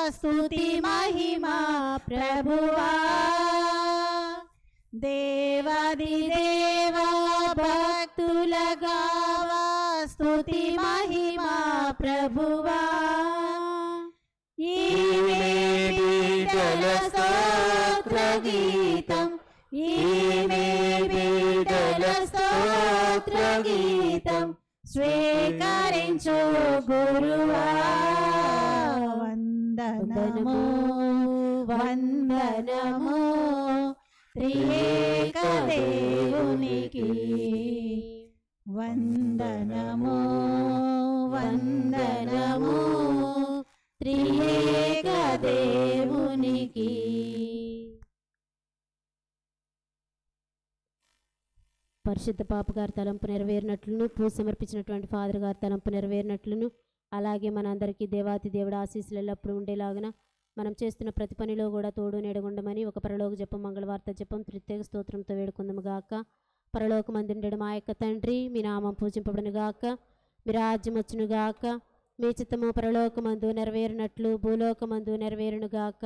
స్తుతి మహిమా ప్రభువా దేవాది దేవా భక్తుల గావా స్తుతి మహిమా ప్రభువా ఈమె బిడ్డల స్తోత్ర గీతం ఈమె బిడ్డల స్తోత్ర గీతం స్వీకరించు గురువా వందనము వందనము త్రియేక దేవునికి వందనము వందనము త్రియేక దేవునికి పరిశుద్ధ పాప గారి తలంపు నెరవేరినట్లును పూజ సమర్పించినటువంటి ఫాదర్ గారి తలంపు నెరవేరినట్లును అలాగే మనందరికీ దేవాతి దేవుడు ఆశీస్సులు ఎల్లప్పుడూ ఉండేలాగున మనం చేస్తున్న ప్రతి పనిలో కూడా తోడు నెడగుండమని ఒక పరలోక జపం మంగళవార్త జపం ప్రత్యేక స్తోత్రంతో వేడుకుందాము గాక పరలోక మందిండడు మా యొక్క తండ్రి మీ నామం పూజింపబడును గాక మీ రాజ్యం వచ్చును గాక మీ చిత్తము పరలోకమందు నెరవేరినట్లు భూలోకమందు నెరవేరును గాక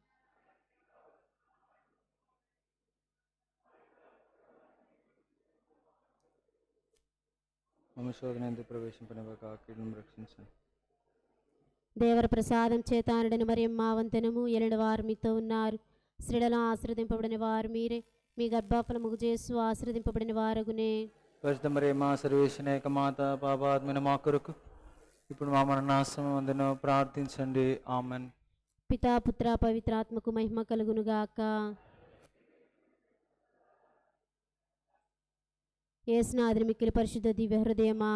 మమ్మ శోధన ఎందుకు ప్రవేశింపనివ్వక కీడును రక్షించండి దేవర ప్రసాదం చేతానుడని మరి మా వంతెనము ఎలిన వారు మీతో ఉన్నారు స్త్రీలలో ఆశ్రదింపబడిన వారు మీరే మీ గర్భఫలముగు చేసు ఆశ్రదింపబడిన వారగునే పరిశుద్ధ మరి మా సర్వేశ్వనేక మాత పాపాత్మైన మా కొరకు ఇప్పుడు మా మన నాశనం అందును ప్రార్థించండి ఆమెన్ పితా పుత్ర పవిత్రాత్మకు మహిమ కలుగునుగాక ఏసునాథుని మిక్కిలి పరిశుద్ధ దివ్య హృదయమా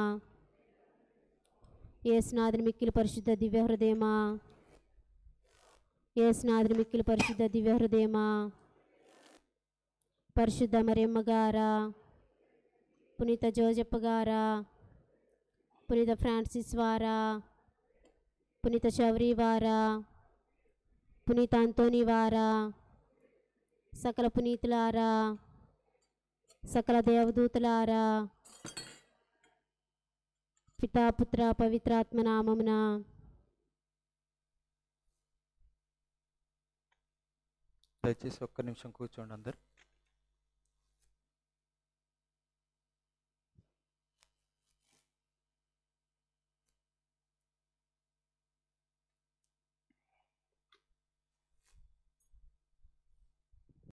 ఏసునాథుని మిక్కిలి పరిశుద్ధ దివ్య హృదయమా ఏసునాథుని మిక్కిలి పరిశుద్ధ దివ్య హృదయమా పరిశుద్ధ మరియమ్మ గారా పునీత జోజప్ప గారా పునీత ఫ్రాన్సిస్ వారా పునీత శౌరి వారా పునీత అంతోని వారా సకల పునీతులారా సకల దేవదూతలారా పితాపుత్ర పవిత్రాత్మ నామమున దయచేసి ఒక్క నిమిషం కూర్చోండి అందరు